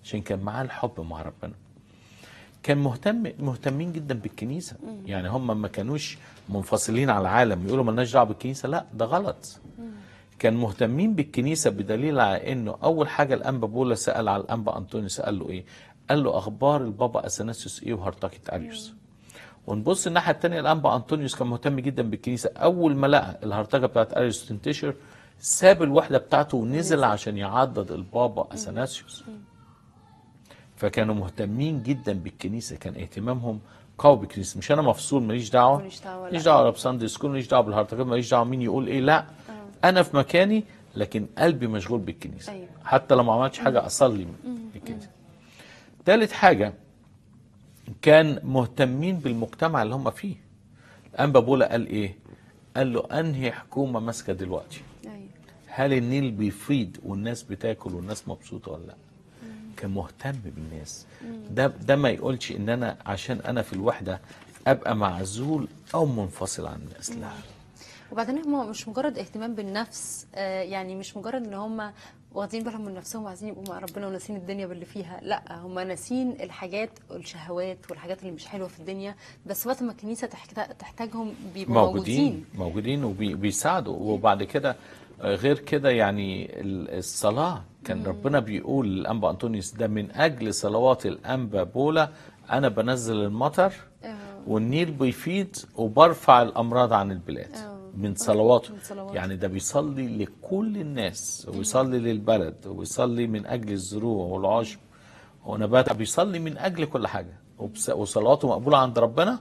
عشان كان معاه الحب مع ربنا كان مهتم مهتمين جدا بالكنيسه يعني هم ما كانوش منفصلين على العالم يقولوا مالناش دعوه بالكنيسه لا ده غلط كان مهتمين بالكنيسه بدليل على انه اول حاجه الانبا بولا سال على الانبا انطونيوس قال له ايه؟ قال له اخبار البابا اثناسيوس ايه وهرطقه اريوس ونبص الناحيه الثانيه الانبا انطونيوس كان مهتم جدا بالكنيسه اول ما لقى الهرطقه بتاعت اريوس تنتشر ساب الوحده بتاعته ونزل عشان يعضد البابا اثناسيوس فكانوا مهتمين جدا بالكنيسه كان اهتمامهم قوي بالكنيسه مش انا مفصول ماليش دعوه ماليش دعوة، لا. ماليش دعوه بساندي سكول ماليش دعوه بالهرطقه ماليش دعوه مين يقول ايه لا انا في مكاني لكن قلبي مشغول بالكنيسه أيوة. حتى لو ما عملتش حاجه اصلي بالكنيسه ثالث حاجه كان مهتمين بالمجتمع اللي هم فيه انبا بولا قال ايه قال له انهي حكومه ماسكه دلوقتي ايوه هل النيل بيفيض والناس بتاكل والناس مبسوطه ولا لا كان مهتم بالناس ده ده ما يقولش ان انا عشان انا في الوحده ابقى معزول او منفصل عن الناس لا وبعدين هم مش مجرد اهتمام بالنفس آه، يعني مش مجرد ان هم واخدين بالهم من نفسهم وعايزين يبقوا مع ربنا وناسين الدنيا باللي فيها لا هم ناسين الحاجات والشهوات والحاجات اللي مش حلوه في الدنيا بس وقت ما الكنيسه تحت- تحتاجهم بيبقوا موجودين, موجودين موجودين وبيساعدوا وبعد كده آه، غير كده يعني ال- الصلاة كان ربنا بيقول للأنبا أنطونيوس ده من أجل صلوات الأنبا بولا أنا بنزل المطر آه. والنيل بيفيض وبرفع الأمراض عن البلاد آه. من صلواته من صلواته. يعني ده بيصلي لكل الناس ويصلي للبلد ويصلي من أجل الزروع والعشب ونبات بيصلي من أجل كل حاجة وبس- وصلواته مقبولة عند ربنا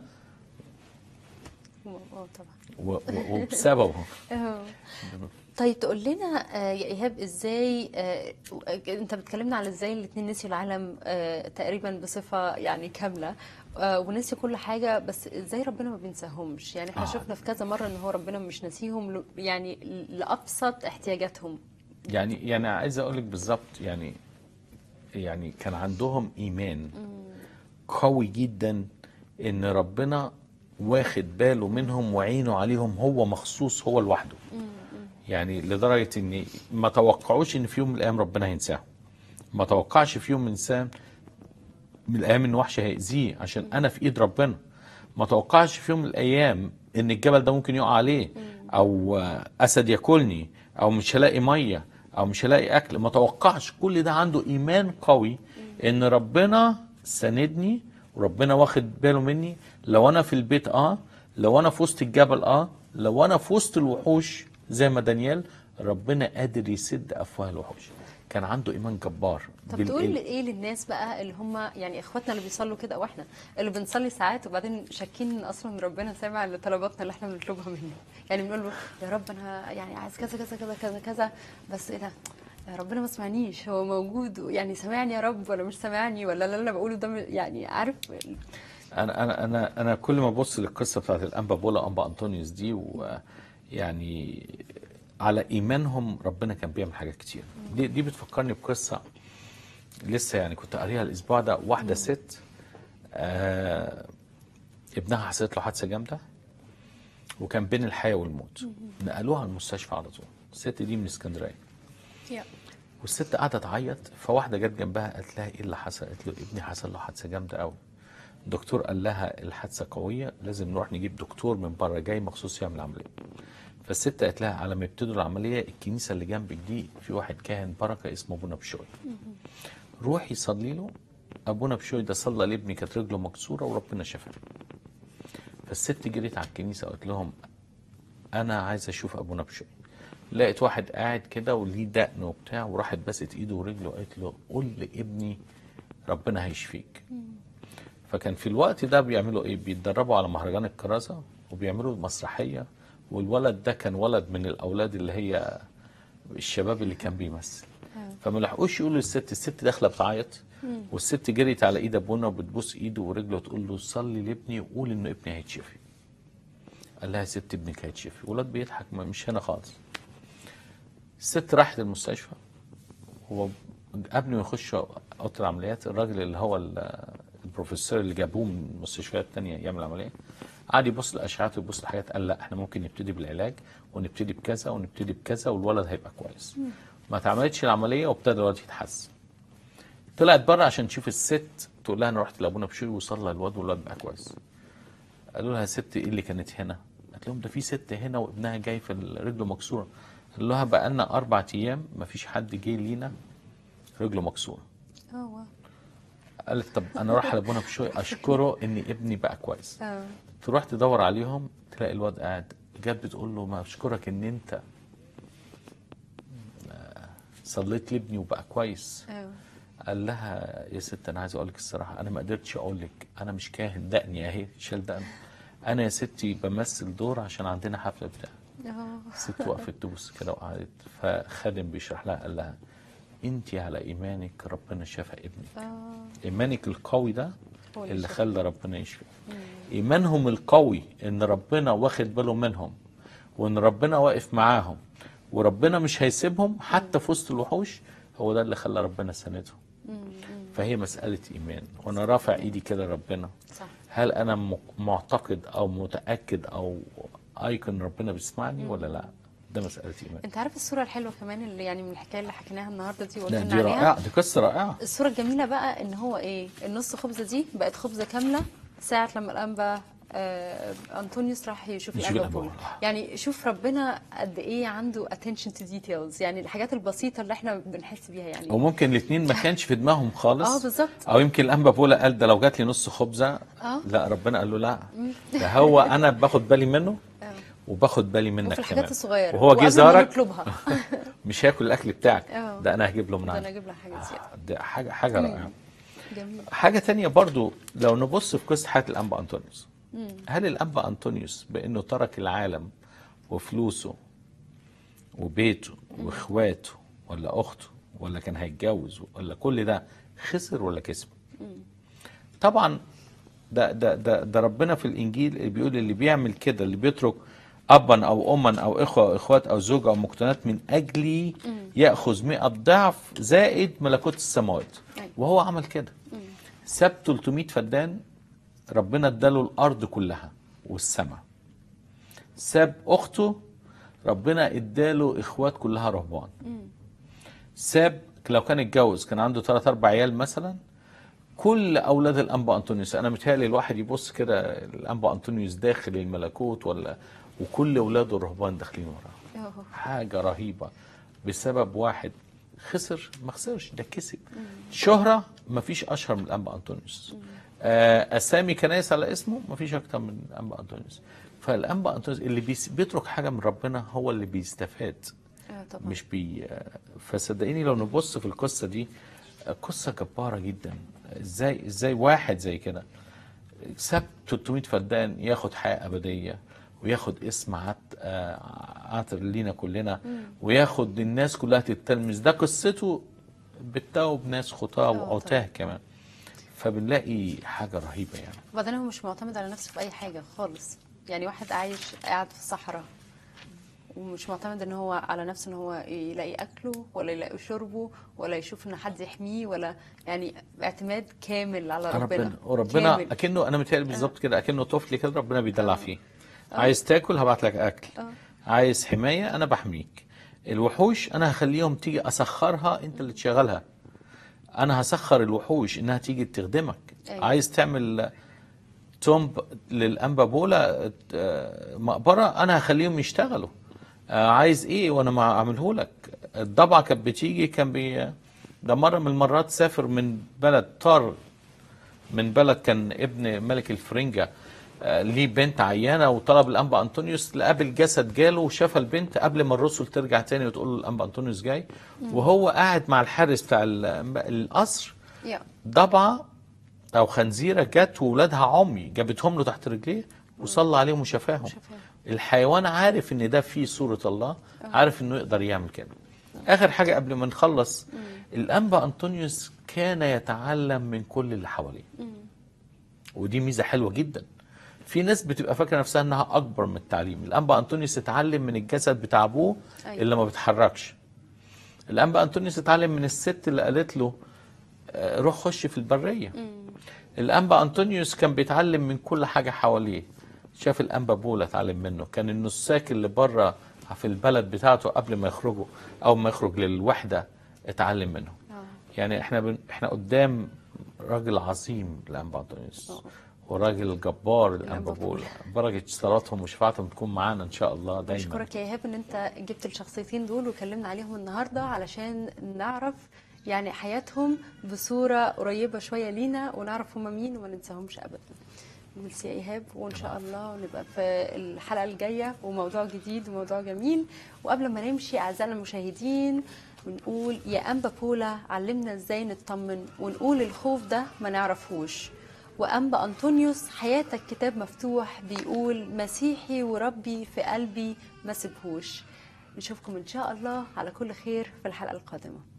اه طبعا و- و- وبسببه آه. طيب تقول لنا آه، يا ايهاب ازاي آه، انت بتكلمنا على ازاي الاثنين نسيوا العالم آه، تقريبا بصفه يعني كامله آه، ونسيوا كل حاجه بس ازاي ربنا ما بينساهمش يعني احنا آه. شفنا في كذا مره ان هو ربنا مش ناسيهم ل- يعني لابسط احتياجاتهم يعني يعني عايز اقول لك بالظبط يعني يعني كان عندهم ايمان قوي جدا ان ربنا واخد باله منهم وعينه عليهم هو مخصوص هو لوحده يعني لدرجه ان ما توقعوش ان في يوم من الايام ربنا هينساهم ما توقعش في يوم من الانسان من الايام ان وحش هيأذيه عشان انا في ايد ربنا ما توقعش في يوم من الايام ان الجبل ده ممكن يقع عليه او آه، اسد ياكلني او مش هلاقي ميه او مش هلاقي اكل ما توقعش كل ده عنده ايمان قوي ان ربنا ساندني وربنا واخد باله مني لو انا في البيت اه لو انا في وسط الجبل اه لو انا في وسط الوحوش زي ما دانيال ربنا قادر يسد افواه الوحوش كان عنده ايمان جبار طب بال- تقول ايه للناس بقى اللي هم يعني اخواتنا اللي بيصلوا كده او احنا اللي بنصلي ساعات وبعدين شاكين ان اصلا ربنا سامع لطلباتنا اللي احنا بنطلبها منه يعني بنقول له يا رب انا يعني عايز كذا كذا كذا كذا كذا بس ايه ده يا ربنا ما سمعنيش هو موجود يعني سامعني يا رب ولا مش سامعني ولا اللي انا بقوله ده م- يعني عارف انا انا انا انا كل ما ابص للقصه بتاعت الانبا بولا انبا انطونيوس دي ويعني على ايمانهم ربنا كان بيعمل حاجات كتير دي دي بتفكرني بقصه لسه يعني كنت قاريها الاسبوع ده واحده ست آه ابنها حصلت له حادثه جامده وكان بين الحياه والموت نقلوها المستشفى على طول الست دي من اسكندريه والست قاعده تعيط فواحده جت جنبها قالت لها ايه اللي حصل؟ قالت له ابني حصل له حادثه جامده قوي. الدكتور قال لها الحادثه قويه لازم نروح نجيب دكتور من بره جاي مخصوص يعمل عمليه. فالست قالت لها على ما يبتدوا العمليه الكنيسه اللي جنبك دي في واحد كاهن بركه اسمه ابونا بشوي. روحي صلي له ابونا بشوي ده صلى لابني كانت رجله مكسوره وربنا شفاه. فالست جريت على الكنيسه وقالت لهم انا عايز اشوف ابونا بشوي. لقيت واحد قاعد كده وليه دقن وبتاع وراحت بست ايده ورجله وقالت له قول لابني ربنا هيشفيك فكان في الوقت ده بيعملوا ايه بيتدربوا على مهرجان الكراسة وبيعملوا مسرحية والولد ده كان ولد من الاولاد اللي هي الشباب اللي كان بيمثل فما لحقوش يقولوا للست الست داخله بتعيط والست جريت على ايد ابونا وبتبوس ايده ورجله وتقول له صلي لابني وقول انه ابني هيتشفي قال لها يا ست ابنك هيتشفي ولاد بيضحك ما- مش هنا خالص الست راحت المستشفى هو قبل ما يخش اوضه العمليات الراجل اللي هو ال- البروفيسور اللي جابوه من مستشفيات تانية يعمل عمليه قعد يبص للاشعات ويبص لحاجات قال لا احنا ممكن نبتدي بالعلاج ونبتدي بكذا ونبتدي بكذا والولد هيبقى كويس ما اتعملتش العمليه وابتدى الولد يتحسن طلعت بره عشان تشوف الست تقول لها انا رحت لابونا بشوي وصلى الواد والواد بقى كويس قالوا لها يا ست ايه اللي كانت هنا قالت لهم ده في ست هنا وابنها جاي في رجله مكسوره قال لها بقى لنا اربع ايام ما فيش حد جه لينا رجله مكسوره اه واو. قالت طب انا رايح لابونا بشوي اشكره ان ابني بقى كويس اه تروح تدور عليهم تلاقي الواد قاعد جت بتقول له ما اشكرك ان انت آه، صليت لابني وبقى كويس اه قال لها يا ست انا عايز اقول لك الصراحه انا ما قدرتش اقول لك انا مش كاهن دقني اهي شال دقن انا يا ستي بمثل دور عشان عندنا حفله بتاع اه الست وقفت تبص كده وقعدت فخادم بيشرح لها قال لها انت على ايمانك ربنا شفى ابنك اه ايمانك القوي ده هو اللي اللي شفى. خلى ربنا يشفي ايمانهم القوي ان ربنا واخد باله منهم وان ربنا واقف معاهم وربنا مش هيسيبهم حتى في وسط الوحوش هو ده اللي خلى ربنا ساندهم فهي مسألة إيمان وأنا رافع إيدي كده ربنا صح هل أنا م- معتقد أو متأكد أو أيقن ربنا بيسمعني ولا لا ده مسألة إيمان انت عارف الصوره الحلوه كمان اللي يعني من الحكايه اللي حكيناها النهارده دي لا وقلنا دي عليها رائعة دي قصة رائعة الصورة الجميلة بقى ان هو ايه النص خبزة دي بقت خبزة كاملة ساعة لما الانبا آه انطونيوس راح يشوف يشوف الانبا الأنبا بولا بولا. يعني شوف ربنا قد ايه عنده attention to details يعني الحاجات البسيطة اللي احنا بنحس بيها يعني وممكن الاثنين ما كانش في دماغهم خالص اه بالظبط او يمكن الانبا بولا قال ده لو جات لي نص خبزه اه لا ربنا قال له لا ده هو انا باخد بالي منه آه. وباخد بالي منك وفي كمان الحاجات الصغيرة وهو جه وقبل ما زارك نطلبها مش هياكل الاكل بتاعك اه. ده انا هجيب له من ده انا عندي اجيب لها حاجة زيادة ده حاجه حاجه رائعه جميل حاجه تانية برضو لو نبص في قصه حياه الانبا انطونيوس هل الانبا انطونيوس بانه ترك العالم وفلوسه وبيته واخواته ولا اخته ولا كان هيتجوز ولا كل ده خسر ولا كسب طبعا ده ده ده ده ربنا في الانجيل اللي بيقول اللي بيعمل كده اللي بيترك ابا او اما او اخوه او اخوات او زوجه او مقتنات من اجلي ياخذ 100 ضعف زائد ملكوت السماوات أيوة. وهو عمل كده ساب 300 فدان ربنا اداله الارض كلها والسماء ساب اخته ربنا اداله اخوات كلها رهبان ساب لو كان اتجوز كان عنده ثلاث اربع عيال مثلا كل اولاد الانبا انطونيوس انا متهيألي الواحد يبص كده الانبا انطونيوس داخل الملكوت ولا وكل اولاده الرهبان داخلين وراه اه حاجه رهيبه بسبب واحد خسر ما خسرش ده كسب شهره ما فيش اشهر من الانبا انطونيوس آه، اسامي كنايس على اسمه ما فيش اكتر من الانبا انطونيوس فالانبا انطونيوس اللي بيس- بيترك حاجه من ربنا هو اللي بيستفاد اه طبعا مش بي فصدقيني لو نبص في القصه دي قصه جباره جدا ازاي ازاي واحد زي كده ساب 300 فدان ياخد حياه ابديه وياخد اسم عط آه، عطر لينا كلنا وياخد الناس كلها تتلمذ ده قصته بتتوب ناس خطاه آه، وعتاه كمان فبنلاقي حاجه رهيبه يعني وبعدين هو مش معتمد على نفسه في اي حاجه خالص يعني واحد عايش قاعد في الصحراء ومش معتمد ان هو على نفسه ان هو يلاقي اكله ولا يلاقي شربه ولا يشوف ان حد يحميه ولا يعني اعتماد كامل على ربنا ربنا وربنا كامل. اكنه انا متهيألي بالظبط كده اكنه طفل كده ربنا بيدلع فيه عايز تاكل هبعت لك اكل آه. عايز حمايه انا بحميك الوحوش انا هخليهم تيجي اسخرها انت اللي تشغلها انا هسخر الوحوش انها تيجي تخدمك أيوة. عايز تعمل تومب للانبا بولا آه، مقبره انا هخليهم يشتغلوا آه، عايز ايه وانا ما اعمله لك الضبعه كانت بتيجي كان بي ده مره من المرات سافر من بلد طار من بلد كان ابن ملك الفرنجة آه، ليه بنت عيانة وطلب الأنبا أنطونيوس لقى الجسد جاله وشاف البنت قبل ما الرسل ترجع تاني وتقول له الأنبا أنطونيوس جاي وهو قاعد مع الحارس بتاع ال- القصر يا ضبعة أو خنزيرة جت وولادها عمي جابتهم له تحت رجليه وصلى عليهم وشفاهم وشفاهم. الحيوان عارف ان ده فيه صورة الله عارف انه يقدر يعمل كده اخر حاجة قبل ما نخلص الانبا انطونيوس كان يتعلم من كل اللي حواليه ودي ميزة حلوة جدا في ناس بتبقى فاكرة نفسها انها اكبر من التعليم الانبا انطونيوس اتعلم من الجسد بتاع ابوه أيوة. اللي ما بيتحركش الانبا انطونيوس اتعلم من الست اللي قالت له آه، روح خش في البرية الانبا انطونيوس كان بيتعلم من كل حاجة حواليه شاف الانبا بولا اتعلم منه كان النساك اللي بره في البلد بتاعته قبل ما يخرجوا او ما يخرج للوحدة اتعلم منه يعني احنا بن... احنا قدام راجل عظيم الانبا انطونيوس آه. وراجل جبار الانبا الأنبا بولا درجه صلاتهم وشفاعتهم تكون معانا ان شاء الله دايما بشكرك يا ايهاب ان انت جبت الشخصيتين دول وكلمنا عليهم النهارده علشان نعرف يعني حياتهم بصوره قريبه شويه لينا ونعرف هم مين وما ننساهمش ابدا ميرسي يا ايهاب وان شاء الله نبقى في الحلقه الجايه وموضوع جديد وموضوع جميل وقبل ما نمشي اعزائنا المشاهدين بنقول يا انبا بولا علمنا ازاي نطمن ونقول الخوف ده ما نعرفوش وأنبا أنطونيوس حياتك كتاب مفتوح بيقول مسيحي وربي في قلبي ما سيبهوش نشوفكم إن شاء الله على كل خير في الحلقة القادمة